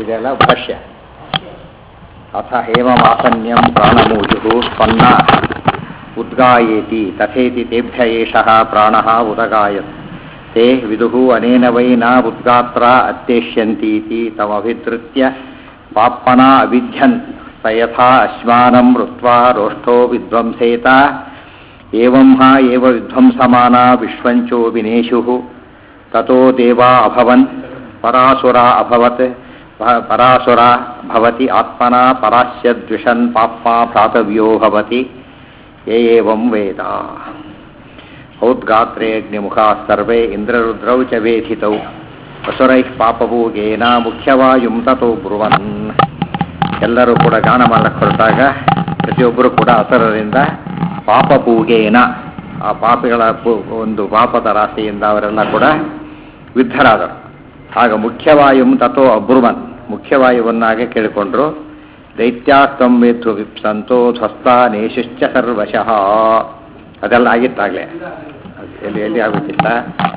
ಇದೆಲ್ಲ ಭಾಷ್ಯ ಅಥ ಹೇಮಮಾಸನ್ಯಂ ಪ್ರಾಣಮೂಜು ಸ್ಪನ್ನ ಉದ್ಗಾಯೇತಿ ತಥೇತಿ ತೇಭ್ಯ ಏಷಃ ಪ್ರಾಣಃ ಉದಗಾಯತ್ ತೇ ವಿದುಃ ಅನೇನ ವೈ ನ ಉದ್ಗಾತ್ರ ಅತ್ಯೇಷ್ಯಂತೀತಿ ತಮಭಿಧೃತ್ಯ ಪಾಪ್ಮನಾ ಅವಿಧ್ಯನ್ ಸ ಯಥಾ ಅಶ್ಮಾನಂ ಋತ್ವಾ ರೋಷ್ಠೋ ವಿಧ್ವಂಸೇತ ಏವಂ ಹ ಏವ ವಿಧ್ವಂಸಮಾನ ವಿಶ್ವಂಚೋ ವಿನೇಶುಃ ತಥೋ ದೇವಾ ಅಭವನ್ ಪರಾಸುರ ಅಭವತ್ ಪ- ಪರಾಸುರ ಭವತಿ ಆತ್ಮನ ಪರಾಸ್ಯ ದ್ವಿಷನ್ ಪಾಪ್ಮ ಭ್ರಾತವ್ಯೋ ಭವತಿ ಯ ಏವಂ ವೇದ ಔದ್ಗಾತ್ರೆ ಅಗ್ನಿಮುಖಾ ಸರ್ವೇ ಇಂದ್ರರುದ್ರೌ ಚ ವೇಧಿತೌ ಅಸುರೈಃ ಪಾಪಭೂಗೇನ ಮುಖ್ಯವಾಯುಂ ತಥೋ ಬ್ರುವನ್ ಎಲ್ಲರೂ ಕೂಡ ಗಾನ ಮಾಡಕ್ಕೆ ಹೊರಟಾಗ ಪ್ರತಿಯೊಬ್ಬರು ಕೂಡ ಅಸುರರಿಂದ ಪಾಪಪೂಗೇನ ಆ ಪಾಪಿಗಳ ಪು- ಒಂದು ಪಾಪದ ರಾಶಿಯಿಂದ ಅವರೆಲ್ಲ ಕೂಡ ವಿದ್ಧರಾದರು ಆಗ ಮುಖ್ಯವಾಯುಂ ತಥೋ ಅಬ್ರುವನ್ ಮುಖ್ಯವಾಯುವನ್ನಾಗೆ ಕೇಳಿಕೊಂಡ್ರು ದೈತ್ಯಾಸ್ತಂ ವೇದ್ಧು ವಿಪ್ಸಂತೋ ಧ್ವಸ್ತ ನೇಶಿಶ್ಚ ಸರ್ವಶಃ ಅದೆಲ್ಲ ಆಗಿತ್ತಾಗಲೇ ಎಲ್ಲಿ ಎಲ್ಲಿ ಆಗುತ್ತಿಲ್ಲ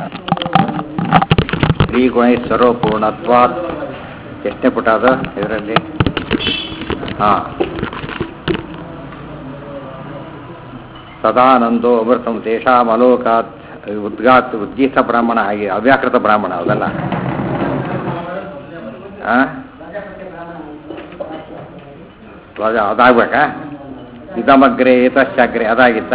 ಶ್ರೀಗುಣೇಶ್ವರೋ ಪೂರ್ಣತ್ವಾತ್ ಎಷ್ಟನೇ ಪುಟ ಅದು ಇದರಲ್ಲಿ ಹಾಂ ಸದಾನಂದೋ ಅಮೃತಂ ತೇಷಾಂ ಅಲೋಕಾತ್ ಉದ್ಗಾತ್ ಉದ್ಗೀತ ಬ್ರಾಹ್ಮಣ ಹಾಗೆ ಅವ್ಯಾಕೃತ ಬ್ರಾಹ್ಮಣ ಅದಲ್ಲ ಆ? ಅದು ಅದಾಗ್ಬೇಕಾ ಇದಮಗ್ರೆ ಏತಶ್ಚಾಗ್ರೆ ಅದಾಗಿತ್ತ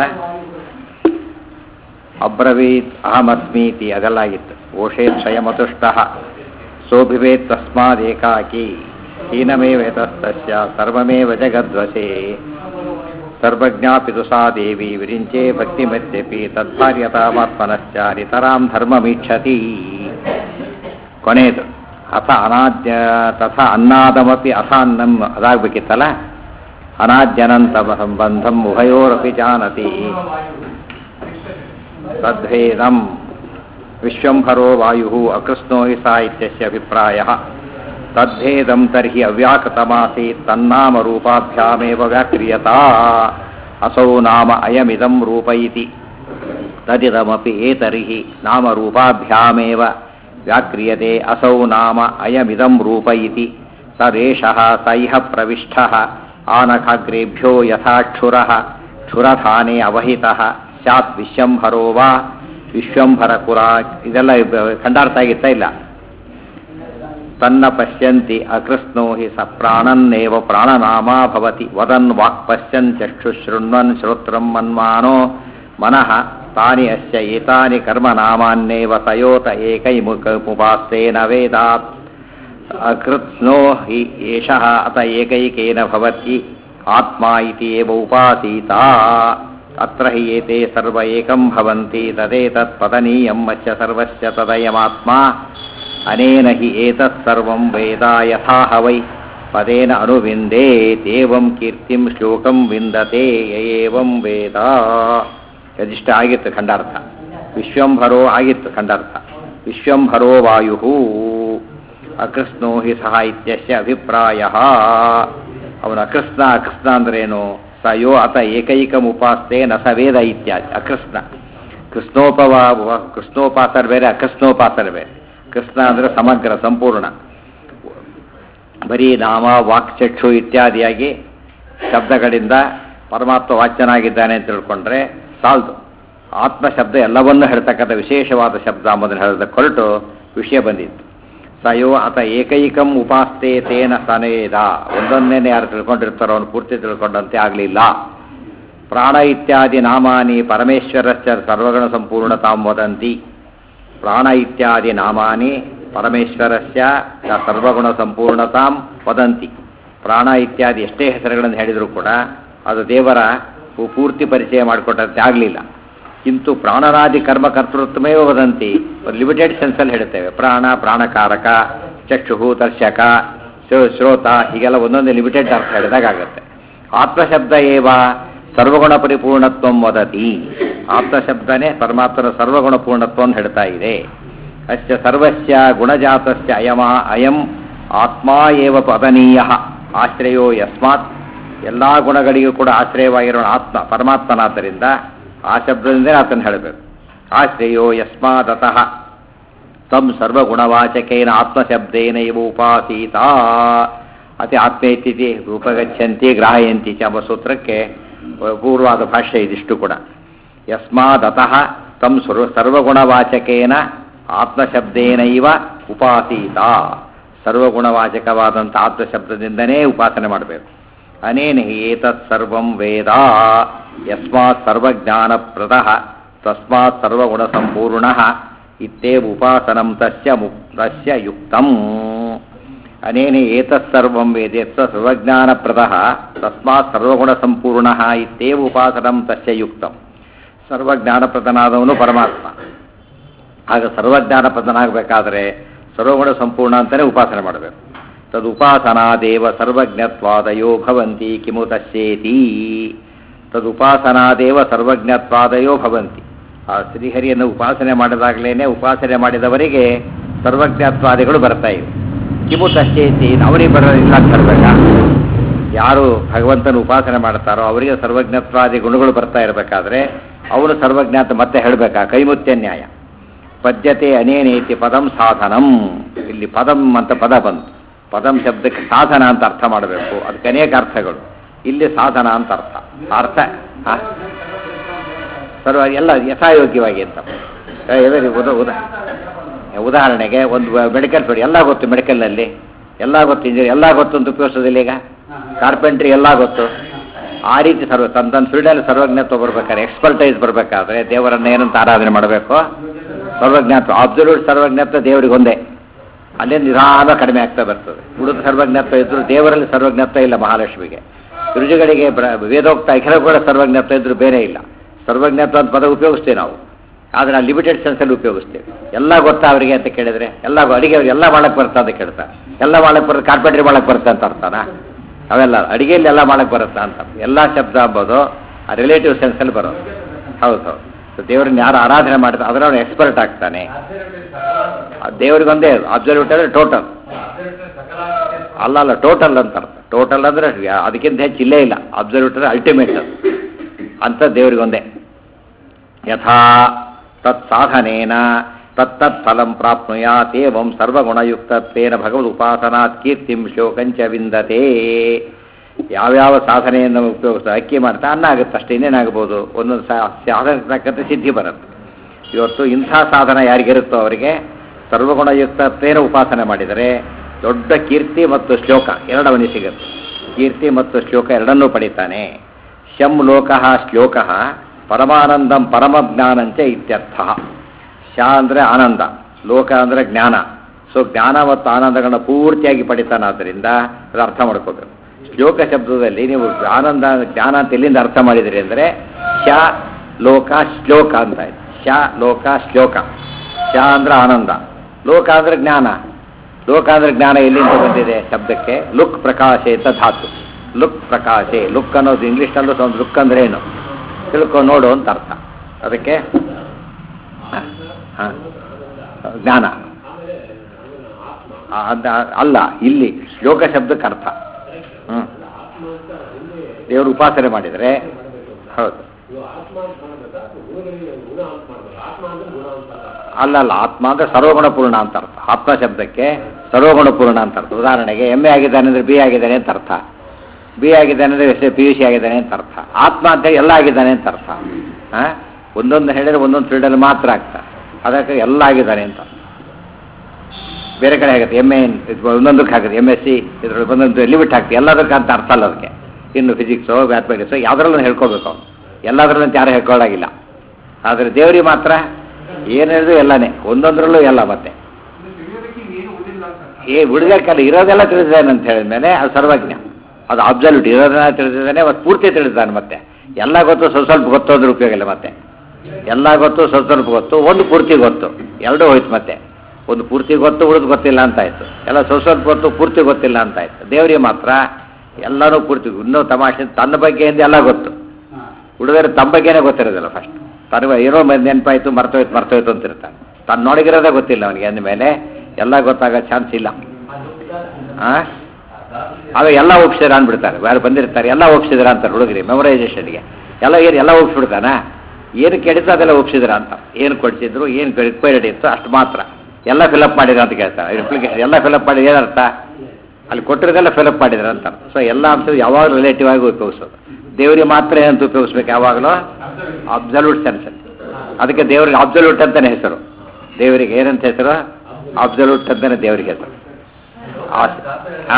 ಅಬ್ರವೀತ್ ಅಹಮಸ್ಮೀತಿ ಅದೆಲ್ಲ ಆಗಿತ್ತು ಓಷೇತ್ ಸ್ವಯಮತುಷ್ಟ ಸೋಭಿವೇತ್ ತಸ್ಮಾದೇಕಾಕಿ ಹೀನಮೇವೇತಸ್ತಸ್ಯ ಸರ್ವಮೇವ ಜಗದ್ವಸೇ ಸರ್ವಜ್ಞಾಪಿತು ಸಾ ದೇವಿ ವಿರಿಂಚೆ ಭಕ್ತಿಮತ್ಯಪಿ ತದ್ಭಾರ್ಯತಾಮಾತ್ಮನಶ್ಚ ನಿತರಾಂ ಧರ್ಮಮೀಕ್ಷತಿ ಕೊನೆಯದು ಅಥ ಅನಾದ್ಯ ತಥಾ ಅನ್ನಾದಮಪಿ ಅಸಾನ್ನಂ ಅದಾಗಬೇಕಿತ್ತಲ್ಲ ಅನಾದ್ಯನಂತ ಸಂಬಂಧಂ ಉಭಯೋರಪಿ ಜಾನತಿ ತದ್ಭೇದಂ ವಿಶ್ವಂಭರೋ ವಾಯು ಅಕೃಷ್ಣೋ ಹಿ ಸಾ ಇತ್ಯಸ್ಯ ಅಭಿಪ್ರಾಯಃ ತದ್ಭೇದಂ ತರ್ಹಿ ಅವ್ಯಾಕೃತಮಾಸೀತ್ ತನ್ನಾಮ ರೂಪಾಭ್ಯಾಮೇವ ವ್ಯಾಕ್ರಿಯತಾ ಅಸೌ ನಾಮ ಅಯಮಿದಂ ರೂಪ ಇತಿ ತದಿದಮಪಿ ಏತರ್ಹಿ ನಾಮರೂಪಾಭ್ಯಾಮೇವ ವ್ಯಾಕ್ರಿಯತೆ ಅಸೌ ನಾಮ ಅಯಮಿದಂ ರೂಪ ಇತಿ ತದೇಷಃ ಸ ಇಹ ಪ್ರವಿಷ್ಟಃ ಆನಖಾಗ್ರೇಭ್ಯೋ ಯಥಾ ಕ್ಷುರಃ ಕ್ಷುರಧಾನೆ ಅವಹಿತಃ ಸ್ಯಾತ್ ವಿಶ್ವಂಭರೋ ವಾ ವಿಶ್ವಂಭರಕುರ ಇದೆಲ್ಲ ಖಂಡಾರ್ಥ ಆಗಿತ್ತಾ ಇಲ್ಲ ತನ್ನ ಪಶ್ಯಂತಿ ಅಕೃಷ್ಣೋ ಹಿ ಸ ಪ್ರಾಣನ್ನೇವ ಪ್ರಾಣನಾಮಾ ಭವತಿ ವದನ್ ವಾಕ್ ಪಶ್ಯನ್ ಚಕ್ಷುಶೃಣ್ವನ್ ಶ್ರೋತ್ರಂ ಮನ್ಮಾನೋ ಮನಃ ತಾನಿ ಅಸ್ಯ ಏತಾನಿ ಕರ್ಮನಾಮಾನ್ನೇವ ಸಯೋತ ಏಕೈಮುಖಮುಪಾಸ್ತೇನ ವೇದಾತ್ ಅಕೃತ್ಸ್ನೋ ಹಿ ಏಷಃ ಅತ ಏಕೈಕೇನ ಭವತಿ ಆತ್ಮ ಇತಿ ಏವ ಉಪಾಸೀತ ಅತ್ರ ಹಿ ಏತೆ ಸರ್ವ ಏಕಂ ಭವಂತಿ ತದೇತತ್ ಪದನೀಯಂ ಅಸ್ಯ ಸರ್ವಸ್ಯ ತದಯಮಾತ್ಮ ಅನೇನ ಹಿ ಏತತ್ ಸರ್ವಂ ವೇದ ಯಥಾಹ ವೈ ಪದೇನ ಅನುವಿಂದೇತೇವಂ ಕೀರ್ತಿಂ ಶ್ಲೋಕಂ ವಿಂದತೆ ಯ ಏವಂ ವೇದ ಯದಿಷ್ಟ ಆಗಿತ್ತು ಖಂಡಾರ್ಥ ವಿಶ್ವಂಭರೋ ಆಗಿತ್ತು ಖಂಡಾರ್ಥ ವಿಶ್ವಂಭರೋ ವಾಯು ಅಕೃಷ್ಣೋ ಹಿ ಸಹ ಇತ್ಯಸ್ಯ ಅಭಿಪ್ರಾಯ ಅವನ ಅಕೃಷ್ಣ ಅಕೃಷ್ಣ ಅಂದ್ರೇನು ಸ ಯೋ ಅತ ಏಕೈಕಮುಪಾಸ್ತೆ ನ ಸ ವೇದ ಇತ್ಯಾದಿ ಅಕೃಷ್ಣ ಕೃಷ್ಣೋಪವಾ ಕೃಷ್ಣೋಪಾಸನೆ ಬೇರೆ ಅಕೃಷ್ಣೋಪಾಸನೆ ಬೇರೆ ಕೃಷ್ಣ ಅಂದರೆ ಸಮಗ್ರ ಸಂಪೂರ್ಣ ಬರೀ ನಾಮ ವಾಕ್ಚಕ್ಷು ಇತ್ಯಾದಿಯಾಗಿ ಶಬ್ದಗಳಿಂದ ಪರಮಾತ್ಮ ವಾಚ್ಯನಾಗಿದ್ದಾನೆ ಅಂತ ತಿಳ್ಕೊಂಡ್ರೆ ಸಾಲ್ದು ಆತ್ಮ ಶಬ್ದ ಎಲ್ಲವನ್ನೂ ಹೇಳ್ತಕ್ಕಂಥ ವಿಶೇಷವಾದ ಶಬ್ದ ಎಂಬುದನ್ನು ಹೇಳೋದಕ್ಕೆ ಹೊರಟು ವಿಷಯ ಬಂದಿತ್ತು ಸಯೋ ಆತ ಏಕೈಕಂ ಉಪಾಸ್ತೆ ತೇನ ಸನೇದ ಒಂದೊಂದೇನೆ ಯಾರು ತಿಳ್ಕೊಂಡಿರ್ತಾರೋ ಅವನು ಪೂರ್ತಿ ತಿಳ್ಕೊಂಡಂತೆ ಆಗಲಿಲ್ಲ ಪ್ರಾಣ ಇತ್ಯಾದಿ ನಾಮಾನಿ ಪರಮೇಶ್ವರಶ್ಚ ಸರ್ವಗಣ ಸಂಪೂರ್ಣತಾಂ ವದಂತಿ ಪ್ರಾಣ ಇತ್ಯಾದಿ ನಾಮಾನಿ ಪರಮೇಶ್ವರಸ್ಯ ಸ ಸರ್ವಗುಣ ಸಂಪೂರ್ಣತಾಂ ವದಂತಿ ಪ್ರಾಣ ಇತ್ಯಾದಿ ಎಷ್ಟೇ ಹೆಸರುಗಳನ್ನು ಹೇಳಿದರೂ ಕೂಡ ಅದು ದೇವರ ಪೂ- ಪೂರ್ತಿ ಪರಿಚಯ ಮಾಡಿಕೊಟ್ಟಂತೆ ಆಗಲಿಲ್ಲ ಕಿಂತು ಪ್ರಾಣರಾದಿ ಕರ್ಮ ಕರ್ತೃತ್ವಮೇ ವದಂತಿ ಒಂದು ಲಿಮಿಟೆಡ್ ಸೆನ್ಸಲ್ಲಿ ಹೇಳ್ತೇವೆ ಪ್ರಾಣ ಪ್ರಾಣಕಾರಕ ಚಕ್ಷು ದರ್ಶಕ ಶ್ರೋ- ಶ್ರೋತ ಹೀಗೆಲ್ಲ ಒಂದೊಂದು ಲಿಮಿಟೆಡ್ ಅರ್ಥ ಹೇಳಿದಾಗ ಆಗುತ್ತೆ ಆತ್ಮಶಬ್ದ ಏವ ಸರ್ವಗುಣ ಪರಿಪೂರ್ಣತ್ವಂ ವದತಿ ಆತ್ಮಶಬ್ದನೇ ಪರಮಾತ್ಮನ ಸರ್ವಗುಣ ಪೂರ್ಣತ್ವವನ್ನು ಹೇಳ್ತಾ ಇದೆ ಅಸ್ಯ ಸರ್ವಸ್ಯ ಗುಣಜಾತಸ್ಯ ಅಯಮ ಅಯಂ ಆತ್ಮ ಏವ ಪದನೀಯ ಆಶ್ರಯೋ ಯಸ್ಮಾತ್ ಎಲ್ಲ ಗುಣಗಳಿಗೂ ಕೂಡ ಆಶ್ರಯವಾಗಿರೋ ಆತ್ಮ ಪರಮಾತ್ಮನಾದ್ದರಿಂದ ಆ ಶಬ್ದದಿಂದಲೇ ಆತನ ಹೇಳಬೇಕು ಆಶ್ರಯೋ ಯಸ್ಮಾದತಃ ತಂ ಸರ್ವಗುಣವಾಚಕೇನ ಆತ್ಮಶಬ್ದೇನ ಇವ ಉಪಾಸೀತ ಅತಿ ಆತ್ಮೇತಿ ಉಪಗಚ್ಚಂತಿ ಗ್ರಾಹಯಂತಿ ಚ ಎಂಬ ಸೂತ್ರಕ್ಕೆ ಪೂರ್ವವಾದ ಭಾಷ್ಯ ಇದಿಷ್ಟು ಕೂಡ ಯಸ್ಮಾದತಃ ತಂ ಸರ್ವ ಸರ್ವಗುಣವಾಚಕೇನ ಆತ್ಮಶಬ್ದೇನ ಇವ ಉಪಾಸೀತ ಸರ್ವಗುಣವಾಚಕವಾದಂಥ ಆತ್ಮಶಬ್ದದಿಂದನೇ ಉಪಾಸನೆ ಮಾಡಬೇಕು ಅನೇನ ಹಿ ಏತತ್ ಸರ್ವಂ ವೇದ ಯಸ್ಮಾತ್ ಸರ್ವಜ್ಞಾನಪ್ರದಃ ತಸ್ಮಾತ್ ಸರ್ವಗುಣಸಂಪೂರ್ಣಃ ಇತ್ಯೇವ ಉಪಾಸನಂ ತಸ್ಯ ಮುಕ್ ತಸ್ಯ ಯುಕ್ತಂ ಅನೇನ ಏತತ್ ಸರ್ವಂ ವೇದ ಯತ್ ಸರ್ವಜ್ಞಾನಪ್ರದಃ ತಸ್ಮಾತ್ ಸರ್ವಗುಣಸಂಪೂರ್ಣಃ ಇತ್ಯೇವ ಉಪಾಸನಂ ತಸ್ಯ ಯುಕ್ತಂ ಸರ್ವಜ್ಞಾನಪ್ರದನಾದವನು ಪರಮಾತ್ಮ ಆಗ ಸರ್ವಜ್ಞಾನಪ್ರದನಾಗಬೇಕಾದ್ರೆ ಸರ್ವಗುಣ ಸಂಪೂರ್ಣ ಅಂತಲೇ ಉಪಾಸನೆ ಮಾಡಬೇಕು ತದುಪಾಸನಾದೇವ ಸರ್ವಜ್ಞತ್ವಾದಯೋ ಭವಂತಿ ಕಿಮು ತಸ್ಯೇತಿ ತದುಪಾಸನಾದೇವ ಸರ್ವಜ್ಞತ್ವಾದಯೋ ಭವಂತಿ ಆ ಶ್ರೀಹರಿಯನ್ನು ಉಪಾಸನೆ ಮಾಡಿದಾಗಲೇ ಉಪಾಸನೆ ಮಾಡಿದವರಿಗೆ ಸರ್ವಜ್ಞತ್ವಾದಿಗಳು ಬರ್ತಾ ಇವೆ ಕಿಮು ತಸ್ಯೇತಿ ಅವರಿಗೆ ಬರೋದಿಲ್ಲ ಅಂತ ಬರಬೇಕಾ ಯಾರು ಭಗವಂತನ ಉಪಾಸನೆ ಮಾಡ್ತಾರೋ ಅವರಿಗೆ ಸರ್ವಜ್ಞತ್ವಾದಿ ಗುಣಗಳು ಬರ್ತಾ ಇರಬೇಕಾದ್ರೆ ಅವರು ಸರ್ವಜ್ಞ ಅಂತ ಮತ್ತೆ ಹೇಳಬೇಕಾ ಕೈಮುತ್ಯ ನ್ಯಾಯ ಪದ್ಯತೆ ಅನೇನೇತಿ ಪದಂ ಸಾಧನಂ ಇಲ್ಲಿ ಪದಂ ಅಂತ ಪದ ಬಂತು ಪದಂ ಶಬ್ದಕ್ಕೆ ಸಾಧನ ಅಂತ ಅರ್ಥ ಮಾಡಬೇಕು ಅದಕ್ಕೆ ಅನೇಕ ಅರ್ಥಗಳು ಇಲ್ಲಿ ಸಾಧನ ಅಂತ ಅರ್ಥ ಅರ್ಥ ಆ? ಸರ್ವ ಎಲ್ಲ ಯಥಾಯೋಗ್ಯವಾಗಿ ಅಂತ ಏ, ಇವೆ ಉದ ಉದ ಉದಾಹರಣೆಗೆ ಒಂದು ಮೆಡಿಕಲ್ ಫೀಲ್ಡ್ ಎಲ್ಲ ಗೊತ್ತು ಮೆಡಿಕಲ್ನಲ್ಲಿ ಎಲ್ಲ ಗೊತ್ತು ಇಂಜಿನಿಯರ್ ಎಲ್ಲ ಗೊತ್ತು ಅಂತ ಉಪಯೋಗಿಸೋದಿಲ್ಲ ಈಗ ಕಾರ್ಪೆಂಟ್ರಿ ಎಲ್ಲ ಗೊತ್ತು ಆ ರೀತಿ ಸರ್ವ ತನ್ನ ತನ್ನ ಫೀಲ್ಡಲ್ಲಿ ಸರ್ವಜ್ಞತ್ವ ಬರ್ಬೇಕಾದ್ರೆ ಎಕ್ಸ್ಪರ್ಟೈಸ್ ಬರಬೇಕಾದ್ರೆ ದೇವರನ್ನ ಏನಂತ ಆರಾಧನೆ ಮಾಡಬೇಕು ಸರ್ವಜ್ಞತ್ವ ಅಬ್ಸಲ್ಯೂಟ್ ಸರ್ವಜ್ಞತ್ವ ದೇವರಿಗೆ ಒಂದೇ ಅಲ್ಲೇ ನಿಧಾನ ಕಡಿಮೆ ಆಗ್ತಾ ಬರ್ತದೆ ಉಳಿದ ಸರ್ವಜ್ಞತ್ವ ಇದ್ರು ದೇವರಲ್ಲಿ ಸರ್ವಜ್ಞತ್ವ ಇಲ್ಲ ಮಹಾಲಕ್ಷ್ಮಿಗೆ ಋಷಿಗಳಿಗೆ ಬ್ರ- ವೇದೋಕ್ತ ಅಖಿಲ ಕೂಡ ಸರ್ವಜ್ಞತ್ವ ಇದ್ರು ಬೇರೆ ಇಲ್ಲ ಸರ್ವಜ್ಞತ್ವ ಅಂತ ಪದ ಉಪಯೋಗಿಸ್ತೇವೆ ನಾವು ಆದರೆ ಆ ಲಿಮಿಟೆಡ್ ಸೆನ್ಸಲ್ಲಿ ಉಪಯೋಗಿಸ್ತೇವೆ ಎಲ್ಲ ಗೊತ್ತಾ ಅವರಿಗೆ ಅಂತ ಕೇಳಿದ್ರೆ ಎಲ್ಲ ಅಡಿಗೆ ಅವ್ರಿಗೆ ಎಲ್ಲ ಮಾಡಕ್ಕೆ ಬರುತ್ತಾ ಅಂತ ಕೇಳ್ತಾರೆ ಎಲ್ಲ ಮಾಡಕ್ಕೆ ಬರುತ್ತೆ ಕಾರ್ಪೆಂಟ್ರಿ ಮಾಡಕ್ಕೆ ಬರುತ್ತೆ ಅಂತ ಅರ್ಥನಾ ಅವೆಲ್ಲ ಅಡಿಗೆಯಲ್ಲಿ ಎಲ್ಲ ಮಾಡಕ್ಕೆ ಬರುತ್ತಾ ಅಂತ ಎಲ್ಲ ಶಬ್ದ ಅಂಬೋದು ಆ ರಿಲೇಟಿವ್ ಸೆನ್ಸಲ್ಲಿ ಬರೋದು ಹೌದು ಹೌದು ಸೊ ದೇವ್ರನ್ನ ಯಾರು ಆರಾಧನೆ ಮಾಡ್ತಾರೆ ಅದರ ಅವನು ಎಕ್ಸ್ಪರ್ಟ್ ಆಗ್ತಾನೆ ಆ ದೇವ್ರಿಗೊಂದೇ ಅಬ್ಸಲ್ಯೂಟ್ ಅಂದರೆ ಟೋಟಲ್ ಅಲ್ಲ ಅಲ್ಲ ಟೋಟಲ್ ಅಂತ ಅರ್ಥ ಟೋಟಲ್ ಅಂದರೆ ಅದಕ್ಕಿಂತ ಹೆಚ್ಚು ಇಲ್ಲೇ ಇಲ್ಲ ಅಬ್ಸಲ್ಯೂಟ್ ಅಂದರೆ ಅಲ್ಟಿಮೇಟ್ ಅಂತ ದೇವರಿಗೊಂದೇ ಯಥಾ ತತ್ ಸಾಧನೇನ ತತ್ತತ್ ಫಲಂ ಪ್ರಾಪ್ನುಯಾತ್ ಏವಂ ಸರ್ವಗುಣಯುಕ್ತತ್ವೇನ ಭಗವದ್ ಉಪಾಸನಾತ್ ಕೀರ್ತಿಂ ಶೋಕಂಚ ವಿಂದತೆ ಯಾವ್ಯಾವ ಸಾಧನೆಯನ್ನು ಉಪಯೋಗಿಸ್ತಾ ಅಕ್ಕಿ ಮಾಡ್ತಾ ಅನ್ನ ಆಗುತ್ತೆ ಅಷ್ಟೇ ಇನ್ನೇನಾಗ್ಬೋದು ಒಂದೊಂದು ಸಾ ಸಾಧನೆಗೆ ತಕ್ಕಂತೆ ಸಿದ್ಧಿ ಬರುತ್ತೆ ಇವತ್ತು ಇಂಥ ಸಾಧನ ಯಾರಿಗಿರುತ್ತೋ ಅವರಿಗೆ ಸರ್ವಗುಣಯುಕ್ತತ್ವೇನ ಉಪಾಸನೆ ಮಾಡಿದರೆ ದೊಡ್ಡ ಕೀರ್ತಿ ಮತ್ತು ಶ್ಲೋಕ ಎರಡವನಿ ಸಿಗುತ್ತೆ ಕೀರ್ತಿ ಮತ್ತು ಶ್ಲೋಕ ಎರಡನ್ನೂ ಪಡಿತಾನೆ ಶಂ ಲೋಕಃ ಶ್ಲೋಕಃ ಪರಮಾನಂದಂ ಪರಮಜ್ಞಾನಂಚ ಇತ್ಯರ್ಥ ಶ ಅಂದರೆ ಆನಂದ ಲೋಕ ಅಂದರೆ ಜ್ಞಾನ ಸೊ ಜ್ಞಾನ ಮತ್ತು ಆನಂದಗಳನ್ನ ಪೂರ್ತಿಯಾಗಿ ಪಡಿತಾನಾದ್ದರಿಂದ ಅದು ಅರ್ಥ ಮಾಡ್ಕೋಬೇಕು ಶ್ಲೋಕ ಶಬ್ದದಲ್ಲಿ ನೀವು ಆನಂದ ಜ್ಞಾನ ಅಂತ ಎಲ್ಲಿಂದ ಅರ್ಥ ಮಾಡಿದಿರಿ ಅಂದರೆ ಶ ಲೋಕ ಶ್ಲೋಕ ಅಂತ ಇದೆ ಶ ಲೋಕ ಶ್ಲೋಕ ಶ ಅಂದ್ರೆ ಆನಂದ ಲೋಕ ಅಂದ್ರೆ ಜ್ಞಾನ ಲೋಕ ಅಂದ್ರೆ ಜ್ಞಾನ ಎಲ್ಲಿಂದ ಬಂದಿದೆ ಶಬ್ದಕ್ಕೆ ಲುಕ್ ಪ್ರಕಾಶೆ ಅಂತ ಧಾತು ಲುಕ್ ಪ್ರಕಾಶೆ ಲುಕ್ ಅನ್ನೋದು ಇಂಗ್ಲೀಷ್ನಲ್ಲೂ ಒಂದು ಲುಕ್ ಅಂದ್ರೆ ಏನು ತಿಳ್ಕೊ ನೋಡು ಅಂತ ಅರ್ಥ ಅದಕ್ಕೆ ಹ, ಹ, ಜ್ಞಾನ ಆ, ಅದ- ಅಲ್ಲ ಇಲ್ಲಿ ಶ್ಲೋಕ ಶಬ್ದಕ್ಕೆ ಅರ್ಥ ಹ್ಮ್ ದೇವರು ಉಪಾಸನೆ ಮಾಡಿದರೆ ಹೌದು ಅಲ್ಲ ಅಲ್ಲ ಆತ್ಮ ಅಂದ್ರೆ ಸರ್ವಗುಣಪೂರ್ಣ ಅಂತ ಅರ್ಥ ಆತ್ಮ ಶಬ್ದಕ್ಕೆ ಸರ್ವಗುಣಪೂರ್ಣ ಅಂತ ಅರ್ಥ ಉದಾಹರಣೆಗೆ ಎಮ್ ಎ ಆಗಿದ್ದಾನೆ ಅಂದ್ರೆ ಬಿ ಆಗಿದ್ದಾನೆ ಅಂತ ಅರ್ಥ ಬಿ ಆಗಿದ್ದಾನೆ ಅಂದ್ರೆ ಎಸ್ ಪಿ ಯು ಸಿ ಆಗಿದ್ದಾನೆ ಅಂತ ಅರ್ಥ ಆತ್ಮ ಅಂತ ಎಲ್ಲ ಆಗಿದ್ದಾನೆ ಅಂತ ಅರ್ಥ ಹಾ ಒಂದೊಂದು ಹೇಳಿದ್ರೆ ಒಂದೊಂದು ಫೀಲ್ಡಲ್ಲಿ ಮಾತ್ರ ಆಗ್ತಾ ಅದಕ್ಕೆ ಎಲ್ಲ ಆಗಿದ್ದಾನೆ ಅಂತ ಬೇರೆ ಕಡೆ ಆಗುತ್ತೆ ಎಮ್ ಎ ಒಂದೊಂದಕ್ಕೆ ಆಗುತ್ತೆ ಎಮ್ ಎಸ್ ಸಿ ಇದ್ರಲ್ಲಿ ಒಂದೊಂದು ಲಿಮಿಟ್ ಆಗ್ತದೆ ಎಲ್ಲದಕ್ಕೆ ಅಂತ ಅರ್ಥ ಅಲ್ಲ ಅದಕ್ಕೆ ಇನ್ನು ಫಿಸಿಕ್ಸು ಮ್ಯಾಥಮೆಟಿಕ್ಸು ಯಾವುದ್ರಲ್ಲೂ ಹೇಳ್ಕೋಬೇಕು ಅವನು ಎಲ್ಲದರಲ್ಲೂ ಅಂತ ಯಾರು ಹೇಳ್ಕೊಳ್ಳಾಗಿಲ್ಲ ಆದರೆ ದೇವರಿಗೆ ಮಾತ್ರ ಏನು ಹೇಳಿದ್ರು ಎಲ್ಲನೇ ಒಂದೊಂದರಲ್ಲೂ ಎಲ್ಲ ಮತ್ತೆ ಏ ಉಳಿದಕ್ಕಲ್ಲ ಇರೋದೆಲ್ಲ ತಿಳಿದಿದ್ದಾನೆ ಅಂತ ಹೇಳಿದ್ಮೇಲೆ ಅದು ಸರ್ವಜ್ಞ ಅದು ಅಬ್ಸಲ್ಯೂಟ್ ಇರೋದನ್ನ ತಿಳಿದಿದ್ದಾನೆ ಮತ್ತು ಪೂರ್ತಿ ತಿಳಿದಿದ್ದಾನೆ ಮತ್ತೆ ಎಲ್ಲ ಗೊತ್ತು ಸ್ವಲ್ಪ ಸ್ವಲ್ಪ ಗೊತ್ತು ಅಂದ್ರೆ ಉಪಯೋಗ ಇಲ್ಲ ಮತ್ತೆ ಎಲ್ಲ ಗೊತ್ತು ಸ್ವಲ್ಪ ಸ್ವಲ್ಪ ಗೊತ್ತು ಒಂದು ಪೂರ್ತಿ ಗೊತ್ತು ಎರಡೂ ಹೋಯ್ತು ಮತ್ತೆ ಒಂದು ಪೂರ್ತಿ ಗೊತ್ತು ಉಳಿದು ಗೊತ್ತಿಲ್ಲ ಅಂತ ಆಯ್ತು ಎಲ್ಲ ಸ್ವಲ್ಪ ಸ್ವಲ್ಪ ಗೊತ್ತು ಪೂರ್ತಿ ಗೊತ್ತಿಲ್ಲ ಅಂತ ಆಯ್ತು ದೇವರಿಗೆ ಮಾತ್ರ ಎಲ್ಲನೂ ಪೂರ್ತಿ ಇನ್ನೂ ತಮಾಷೆ ತನ್ನ ಬಗ್ಗೆಯಿಂದ ಎಲ್ಲ ಗೊತ್ತು ಹುಡುಗರು ತಮ್ಮ ಬಗ್ಗೆನೇ ಗೊತ್ತಿರೋದಿಲ್ಲ ಫಸ್ಟ್ ತನಗೆ ಏನೋ ಮ- ನೆನಪಾಯ್ತು ಮರ್ತೋಯ್ತು ಮರ್ತೋಯ್ತು ಅಂತಿರ್ತಾನೆ ತಾನು ನೋಡಿಗಿರೋದೇ ಗೊತ್ತಿಲ್ಲ ಅವನಿಗೆ ಅಂದಮೇಲೆ ಎಲ್ಲ ಗೊತ್ತಾಗೋ ಚಾನ್ಸ್ ಇಲ್ಲ ಆ ಆಗ ಎಲ್ಲ ಒಪ್ಸಿದ್ರ ಅಂದ್ಬಿಡ್ತಾರೆ ಯಾರು ಬಂದಿರ್ತಾರೆ ಎಲ್ಲ ಒಪ್ಸಿದ್ರ ಅಂತಾರೆ ಹುಡುಗರಿ ಮೆಮೊರೈಸೇಷನ್ಗೆ ಎಲ್ಲ ಏನು ಎಲ್ಲ ಒಪ್ಸ್ಬಿಡ್ತಾನ ಏನು ಕೆಡಿತು ಅದೆಲ್ಲ ಒಪ್ಸಿದ್ರ ಅಂತ ಏನು ಕೊಡಿಸಿದ್ರು ಏನು ರಿಕ್ವೈರ್ಡ್ ಇತ್ತು ಅಷ್ಟು ಮಾತ್ರ ಎಲ್ಲ ಫಿಲಪ್ ಮಾಡಿದ್ರೆ ಅಂತ ಕೇಳ್ತಾರೆ ಅಪ್ಲಿಕೇಶನ್ ಎಲ್ಲ ಫಿಲಪ್ ಮಾಡಿದ್ರೆ ಏನರ್ಥ ಅಲ್ಲಿ ಕೊಟ್ಟಿರೋದೆಲ್ಲ ಫಿಲಪ್ ಮಾಡಿದ್ರೆ ಅಂತ ಸೊ ಎಲ್ಲ ಅಂಶ ಯಾವಾಗಲೂ ರಿಲೇಟಿವ್ ಆಗಿ ಉಪಯೋಗಿಸೋದು ದೇವರಿಗೆ ಮಾತ್ರ ಏನಂತ ಉಪಯೋಗಿಸ್ಬೇಕು ಯಾವಾಗಲೂ ಅಬ್ಸಲ್ಯೂಟ್ ಸೆನ್ಸ್ ಅದಕ್ಕೆ ದೇವರಿಗೆ ಅಬ್ಸಲ್ಯೂಟ್ ಅಂತಾನೆ ಹೆಸರು ದೇವರಿಗೆ ಏನಂತ ಹೆಸರು ಅಬ್ಸಲ್ಯೂಟ್ ಅಂತಾನೆ ದೇವರಿಗೆ ಹೆಸರು ಆ?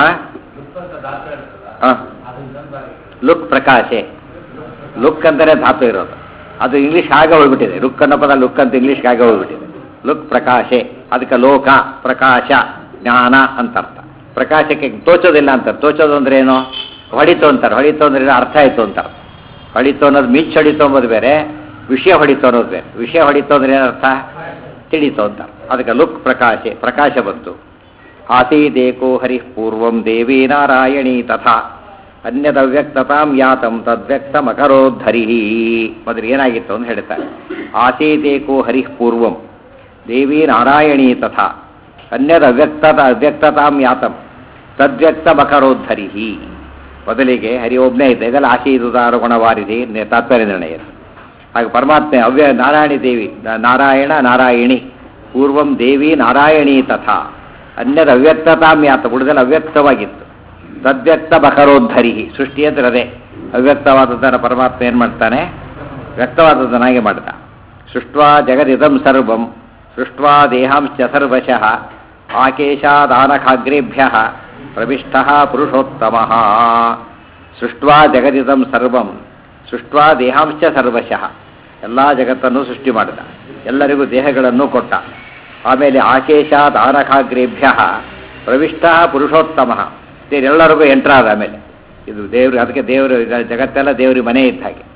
ಆ? ಲುಕ್ ಪ್ರಕಾಶೆ ಲುಕ್ ಅಂತಾನೆ ಧಾತು ಇರೋದು ಅದು ಇಂಗ್ಲಿಷ್ ಹಾಗೆ ಹೋಗ್ಬಿಟ್ಟಿದೆ ಲುಕ್ ಅನ್ನೋ ಪದ ಲುಕ್ ಅಂತ ಇಂಗ್ಲಿಷ್ ಹಾಗೆ ಹೋಗ್ಬಿಟ್ಟಿದೆ ಲುಕ್ ಪ್ರಕಾಶೆ ಅದಕ್ಕೆ ಲೋಕ ಪ್ರಕಾಶ ಜ್ಞಾನ ಅಂತ ಅರ್ಥ ಪ್ರಕಾಶಕ್ಕೆ ತೋಚೋದಿಲ್ಲ ಅಂತಾರೆ ತೋಚೋದು ಅಂದ್ರೆ ಏನು ಹೊಡಿತು ಅಂತಾರೆ ಹೊಡಿತು ಅಂದ್ರೆ ಏನು ಅರ್ಥ ಆಯ್ತು ಅಂತಾರೆ ಹೊಡಿತು ಅನ್ನೋದು ಮಿಚ್ ಹೊಡಿತು ಅಂಬೋದು ಬೇರೆ ವಿಷಯ ಹೊಡಿತು ಅನ್ನೋದು ಬೇರೆ ವಿಷಯ ಹೊಡಿತು ಅಂದ್ರೆ ಏನರ್ಥ ತಿಳಿತು ಅಂತ ಅದಕ್ಕೆ ಲುಕ್ ಪ್ರಕಾಶೆ ಪ್ರಕಾಶ ಬಂತು ಆಸೀದೇಕೋ ಹರಿ ಪೂರ್ವಂ ದೇವಿ ನಾರಾಯಣಿ ತಥಾ ಅನ್ಯದವ್ಯಕ್ತತಾಂ ಯಾತಂ ತದ್ವ್ಯಕ್ತಮಕರೋದ್ಧರಿ ಮೊದಲು ಏನಾಗಿತ್ತು ಅಂತ ಹೇಳ್ತಾರೆ ಆಸೀತೇಕೋ ಹರಿ ಪೂರ್ವಂ ದೇವಿ ನಾರಾಯಣಿ ತಥಾ ಅನ್ಯದವ್ಯಕ್ತತ ಅವ್ಯಕ್ತತಾಂ ಯಾತಂ ತದ್ವ್ಯಕ್ತಮಕರೋದ್ಧರಿ ಮೊದಲಿಗೆ ಹರಿ ಒಬ್ಬನೇ ಇದ್ದ ಇದೆಲ್ಲ ಆಶೀದುದಾರ ಗುಣವಾರಿಧಿ ನೆ- ತಾತ್ಪರ್ಯ ನಿರ್ಣಯ ಹಾಗೆ ಪರಮಾತ್ಮೆ ಅವ್ಯ ನಾರಾಯಣಿ ದೇವಿ ನ- ನಾರಾಯಣ ನಾರಾಯಣಿ ಪೂರ್ವಂ ದೇವಿ ನಾರಾಯಣಿ ತಥಾ ಅನ್ಯದ ಅವ್ಯಕ್ತತಾಂ ಯಾತ ಉಳಿದೆಲ್ಲ ಅವ್ಯಕ್ತವಾಗಿತ್ತು ತದ್ವ್ಯಕ್ತ ಬಕರೋದ್ಧರಿ ಸೃಷ್ಟಿ ಅಂದ್ರೆ ಅದೇ ಅವ್ಯಕ್ತವಾದದ್ದನ್ನು ಪರಮಾತ್ಮ ಏನು ಮಾಡ್ತಾನೆ ವ್ಯಕ್ತವಾದದ್ದನ್ನಾಗಿ ಮಾಡ್ತಾ ಸೃಷ್ಟ್ವಾ ಜಗದಿದಂ ಸರ್ವಂ ಸೃಷ್ಟ್ವಾ ದೇಹಾಂಶ್ಚ ಸರ್ವಶಃ ಆಕೇಶಾದಾನಖಾಗ್ರೇಭ್ಯ ಪ್ರವಿಷ್ಟ ಪುರುಷೋತ್ತಮ ಸೃಷ್ಟ್ವಾ ಜಗದಿದಂ ಸರ್ವಂ ಸೃಷ್ಟ್ವಾ ದೇಹಾಂಶ್ಚ ಸರ್ವಶಃ ಎಲ್ಲ ಜಗತ್ತನ್ನು ಸೃಷ್ಟಿ ಮಾಡಿದ ಎಲ್ಲರಿಗೂ ದೇಹಗಳನ್ನು ಕೊಟ್ಟ ಆಮೇಲೆ ಆಕೇಶಾದ್ ಆನಖಾಗ್ರೇಭ್ಯ ಪ್ರವಿಷ್ಟ ಪುರುಷೋತ್ತಮ ಎಲ್ಲರಿಗೂ ಎಂಟ್ರಾದ ಆಮೇಲೆ ಇದು ದೇವ್ರು ಅದಕ್ಕೆ ದೇವರು ಜಗತ್ತೆಲ್ಲ ದೇವ್ರಿಗೆ ಮನೆ ಇದ್ದ ಹಾಗೆ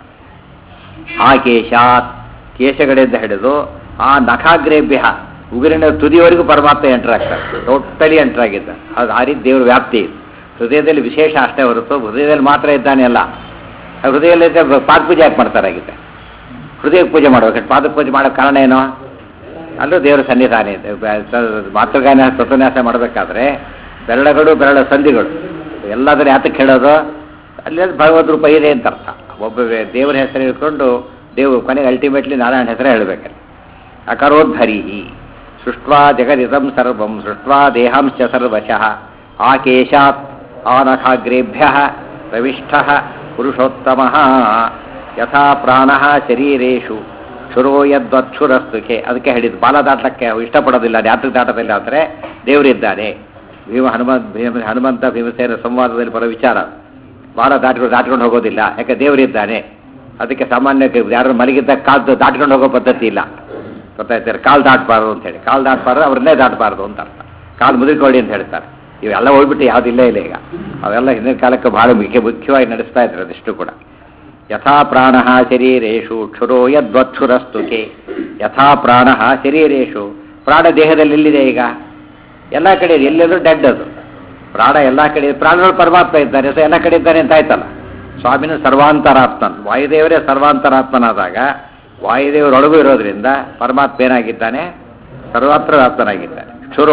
ಆಕೇಶಾತ್ ಕೇಶಗಳಿಂದ ಹಿಡಿದು ಆ ನಖಾಗ್ರೇಭ್ಯ ಉಗುರಿನ ತುದಿಯವರೆಗೂ ಪರಮಾತ್ಮ ಎಂಟರ್ ಆಗ್ತಾರೆ ಟೋಟಲಿ ಎಂಟರ್ ಆಗಿದ್ದ ಅದು ಆ ರೀತಿ ದೇವ್ರ ವ್ಯಾಪ್ತಿ ಇದೆ ಹೃದಯದಲ್ಲಿ ವಿಶೇಷ ಅಷ್ಟೇ ಹೊರತು ಹೃದಯದಲ್ಲಿ ಮಾತ್ರ ಇದ್ದಾನೆ ಅಲ್ಲ ಆ ಹೃದಯದಲ್ಲಿ ಪಾದ ಪೂಜೆ ಯಾಕೆ ಮಾಡ್ತಾರಾಗಿದೆ ಹೃದಯಕ್ಕೆ ಪೂಜೆ ಮಾಡ್ಬೇಕು ಪಾದ ಪೂಜೆ ಮಾಡೋ ಕಾರಣ ಏನು ಅಲ್ಲೂ ದೇವರ ಸನ್ನಿಧಾನ ಇದೆ ಬ- ಸ- ಮಾತೃಗಾನ ತತ್ವನ್ಯಾಸ ಮಾಡಬೇಕಾದ್ರೆ ಬೆರಳಗಳು ಬೆರಳ ಸಂಧಿಗಳು ಎಲ್ಲದರ ಯಾತಕ್ಕೆ ಹೇಳೋದು ಅಲ್ಲಿ ಭಗವದ್ ರೂಪ ಇದೆ ಅಂತ ಅರ್ಥ ಒಬ್ಬ ವ್ಯ- ದೇವರ ಹೆಸರು ಹೇಳ್ಕೊಂಡು ದೇವರು ಕೊನೆಗೆ ಅಲ್ಟಿಮೇಟ್ಲಿ ನಾರಾಯಣ ಹೆಸರೇ ಹೇಳಬೇಕಲ್ಲಿ ಅಕರೋದ್ಧರಿ ಸೃಷ್ಟ್ವಾ ಜಗದಿದಂ ಸರ್ವಂ ಸೃಷ್ಟ್ವಾ ದೇಹಾಂಶ್ಚ ಸರ್ವಶಃ ಆಕೇಶಾತ್ ಆನಖಾಗ್ರೇಭ್ಯ ಪ್ರವಿಷ್ಟ ಪುರುಷೋತ್ತಮ ಯಥಾ ಪ್ರಾಣ ಶರೀರೇಶು ಕ್ಷುರೋ ಯದ್ವಕ್ಷುರಸ್ತುಕೆ ಅದಕ್ಕೆ ಹೇಳಿದ್ದು ಬಾಲ ದಾಟಕ್ಕೆ ಇಷ್ಟಪಡೋದಿಲ್ಲ ಯಾತ್ರೆ ದಾಟದಲ್ಲಿ ಆದರೆ ದೇವರಿದ್ದಾನೆ ಭೀಮ ಹನುಮಂತ ಭೀಮ ಹನುಮಂತ ಭೀಮಸೇನ ಸಂವಾದದಲ್ಲಿ ಬರೋ ವಿಚಾರ ಬಾಲ ದಾಟ್ಕೊಂಡು ದಾಟ್ಕೊಂಡು ಹೋಗೋದಿಲ್ಲ ಯಾಕೆ ದೇವರಿದ್ದಾನೆ ಅದಕ್ಕೆ ಸಾಮಾನ್ಯ ಯಾರು ಮಲಗಿದ್ದ ಕಾಲು ದಾಟ್ಕೊಂಡು ಹೋಗೋ ಪದ್ಧತಿ ಇಲ್ಲ ಗೊತ್ತಾಯ್ತಾರೆ ಕಾಲು ದಾಟಬಾರ್ದು ಅಂತ ಹೇಳಿ ಕಾಲು ದಾಟಬಾರ್ದು ಅವ್ರನ್ನೇ ದಾಟಬಾರ್ದು ಅಂತ ಅರ್ಥ ಕಾಲು ಮುದುಕೊಳ್ಳಿ ಅಂತ ಹೇಳ್ತಾರೆ ಇವೆಲ್ಲ ಹೋಗ್ಬಿಟ್ಟು ಯಾವುದಿಲ್ಲ ಇಲ್ಲ ಈಗ ಅವೆಲ್ಲ ಹಿಂದಿನ ಕಾಲಕ್ಕೆ ಬಹಳ ಮುಖ್ಯ ಮುಖ್ಯವಾಗಿ ನಡೆಸ್ತಾ ಇದ್ರು ಅದಿಷ್ಟು ಕೂಡ ಯಥಾ ಪ್ರಾಣ ಶರೀರೇಶು ಕ್ಷುರೋ ಯದ್ವಕ್ಷುರಸ್ತುಕೆ ಯಥಾ ಪ್ರಾಣ ಶರೀರೇಶು ಪ್ರಾಣ ದೇಹದಲ್ಲಿ ಎಲ್ಲಿದೆ ಈಗ ಎಲ್ಲ ಕಡೆ ಇದೆ. ಎಲ್ಲೆಲ್ಲೂ ಡೆಡ್ ಅದು ಪ್ರಾಣ ಎಲ್ಲ ಕಡೆ ಪ್ರಾಣಗಳು ಪರಮಾತ್ಮ ಇದ್ದಾನೆ ಸೊ ಎಲ್ಲ ಕಡೆ ಇದ್ದಾನೆ ಅಂತ ಆಯ್ತಲ್ಲ ಸ್ವಾಮಿನ ಸರ್ವಾಂತರಾತ್ಮನ್ ವಾಯುದೇವರೇ ಸರ್ವಾಂತರಾತ್ಮನಾದಾಗ ವಾಯುದೇವರೊಳಗೂ ಇರೋದ್ರಿಂದ ಪರಮಾತ್ಮ ಏನಾಗಿದ್ದಾನೆ ಸರ್ವಾಂತರಾತ್ಮನಾಗಿದ್ದಾನೆ ಕ್ಷುರೋ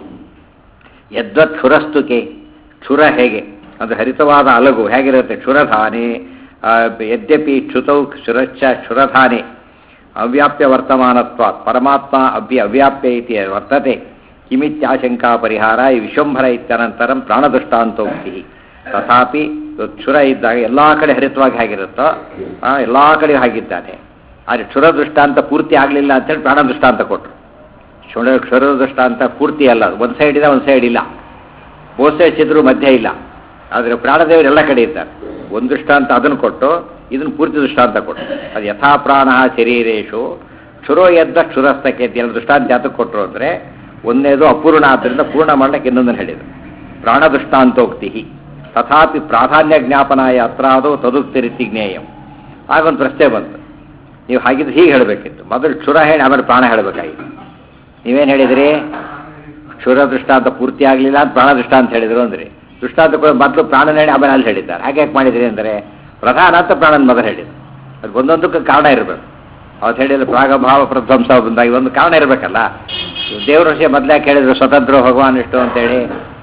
ಯದ್ವತ್ ಕ್ಷುರಸ್ತುಕೆ ಕ್ಷುರ ಹೇಗೆ ಅಂದರೆ ಹರಿತವಾದ ಅಲಗು ಹೇಗಿರುತ್ತೆ ಕ್ಷುರಧಾನೆ ಆ, ಯದ್ಯಪಿ ಕ್ಷುತೌ ಕ್ಷುರಶ್ಚ ಕ್ಷುರಧಾನೆ ಅವ್ಯಾಪ್ಯ ವರ್ತಮಾನತ್ವ ಪರಮಾತ್ಮ ಅಭ್ಯ ಅವ್ಯಾಪ್ಯ ಇತಿ ವರ್ತತೆ ಕಿಮಿತ್ಯಾಶಂಕಾ ಪರಿಹಾರ ಈ ವಿಶ್ವಂಭರ ಇತ್ಯನಂತರಂ ಪ್ರಾಣದೃಷ್ಟಾಂತೋಕ್ತಿ ತಥಾಪಿ ಕ್ಷುರ ಇದ್ದಾಗ ಎಲ್ಲ ಕಡೆ ಹರಿತವಾಗಿ ಹೇಗಿರುತ್ತೋ ಎಲ್ಲ ಕಡೆ ಹಾಗಿದ್ದಾನೆ ಆದರೆ ಕ್ಷುರ ದೃಷ್ಟಾಂತ ಪೂರ್ತಿ ಆಗಲಿಲ್ಲ ಅಂತೇಳಿ ಪ್ರಾಣ ದೃಷ್ಟಾಂತ ಕೊಟ್ಟರು ಕ್ಷುರ ಕ್ಷುರ ದೃಷ್ಟಾಂತ ಪೂರ್ತಿ ಅಲ್ಲ ಒಂದು ಸೈಡ್ ಇದೆ ಒಂದು ಸೈಡ್ ಇಲ್ಲ ಬೋತ್ ಸೈಡ್ ಚಿದ್ರು ಮಧ್ಯ ಇಲ್ಲ ಆದರೆ ಪ್ರಾಣದೇವರು ಎಲ್ಲ ಕಡೆ ಇದ್ದಾರೆ ಒಂದು ದೃಷ್ಟಾಂತ ಅದನ್ನು ಕೊಟ್ಟು ಇದನ್ನು ಪೂರ್ತಿ ದೃಷ್ಟಾಂತ ಕೊಟ್ಟು ಅದು ಯಥಾ ಪ್ರಾಣ ಶರೀರೇಶು ಕ್ಷುರೋ ಎದ್ದ ಕ್ಷುರಸ್ತಕ್ಕೆ ಅಂತ ಎರಡು ದೃಷ್ಟಾಂತ ಯಾತಕ್ಕೆ ಕೊಟ್ಟರು ಅಂದರೆ ಒಂದನೇದು ಅಪೂರ್ಣ ಆದ್ದರಿಂದ ಪೂರ್ಣ ಮಾಡಲಿಕ್ಕೆ ಇನ್ನೊಂದನ್ನು ಹೇಳಿದರು ಪ್ರಾಣ ದೃಷ್ಟಾಂತೋಕ್ತಿ ತಥಾಪಿ ಪ್ರಾಧಾನ್ಯ ಜ್ಞಾಪನಾಯ ಅತ್ರಾದೋ ತದುಕ್ತಿ ರೀತಿ ಜ್ಞೇಯಂ ಆಗೊಂದು ಪ್ರಶ್ನೆ ಬಂತು ನೀವು ಹಾಗಿದ್ದು ಹೀಗೆ ಹೇಳಬೇಕಿತ್ತು ಮೊದಲು ಕ್ಷುರ ಹೇಳಿ ಆಮೇಲೆ ಪ್ರಾಣ ಹೇಳಬೇಕಾಗಿತ್ತು ನೀವೇನು ಹೇಳಿದ್ರಿ ಕ್ಷುರ ದೃಷ್ಟಾಂತ ಪೂರ್ತಿ ಆಗಲಿಲ್ಲ ಅಂತ ಪ್ರಾಣ ದೃಷ್ಟಾಂತ ಹೇಳಿದ್ರು ಅಂದ್ರೆ ದೃಷ್ಟಾಂತ ಕೂಡ ಮೊದಲು ಪ್ರಾಣ ಹೇಳಿ ಆಮೇಲೆ ಅಲ್ಲಿ ಹೇಳಿದ್ದಾರೆ ಹಾಗೆ ಯಾಕೆ ಮಾಡಿದ್ರಿ ಅಂದರೆ ಪ್ರಧಾನ ಅಂತ ಪ್ರಾಣನ ಮೊದಲು ಹೇಳಿದ್ರು ಅದು ಒಂದೊಂದಕ್ಕೆ ಕಾರಣ ಇರಬೇಕು ಅವತ್ತು ಹೇಳಿದ್ರೆ ಪ್ರಾಗಭಾವ ಪ್ರಧ್ವಂಸ ಬಂದಾಗ ಒಂದು ಕಾರಣ ಇರಬೇಕಲ್ಲ ದೇವರ ವಿಷಯ ಮೊದಲು ಯಾಕೆ ಹೇಳಿದ್ರು ಸ್ವತಂತ್ರ ಭಗವಾನ್ ಇಷ್ಟು ಅಂತೇಳಿ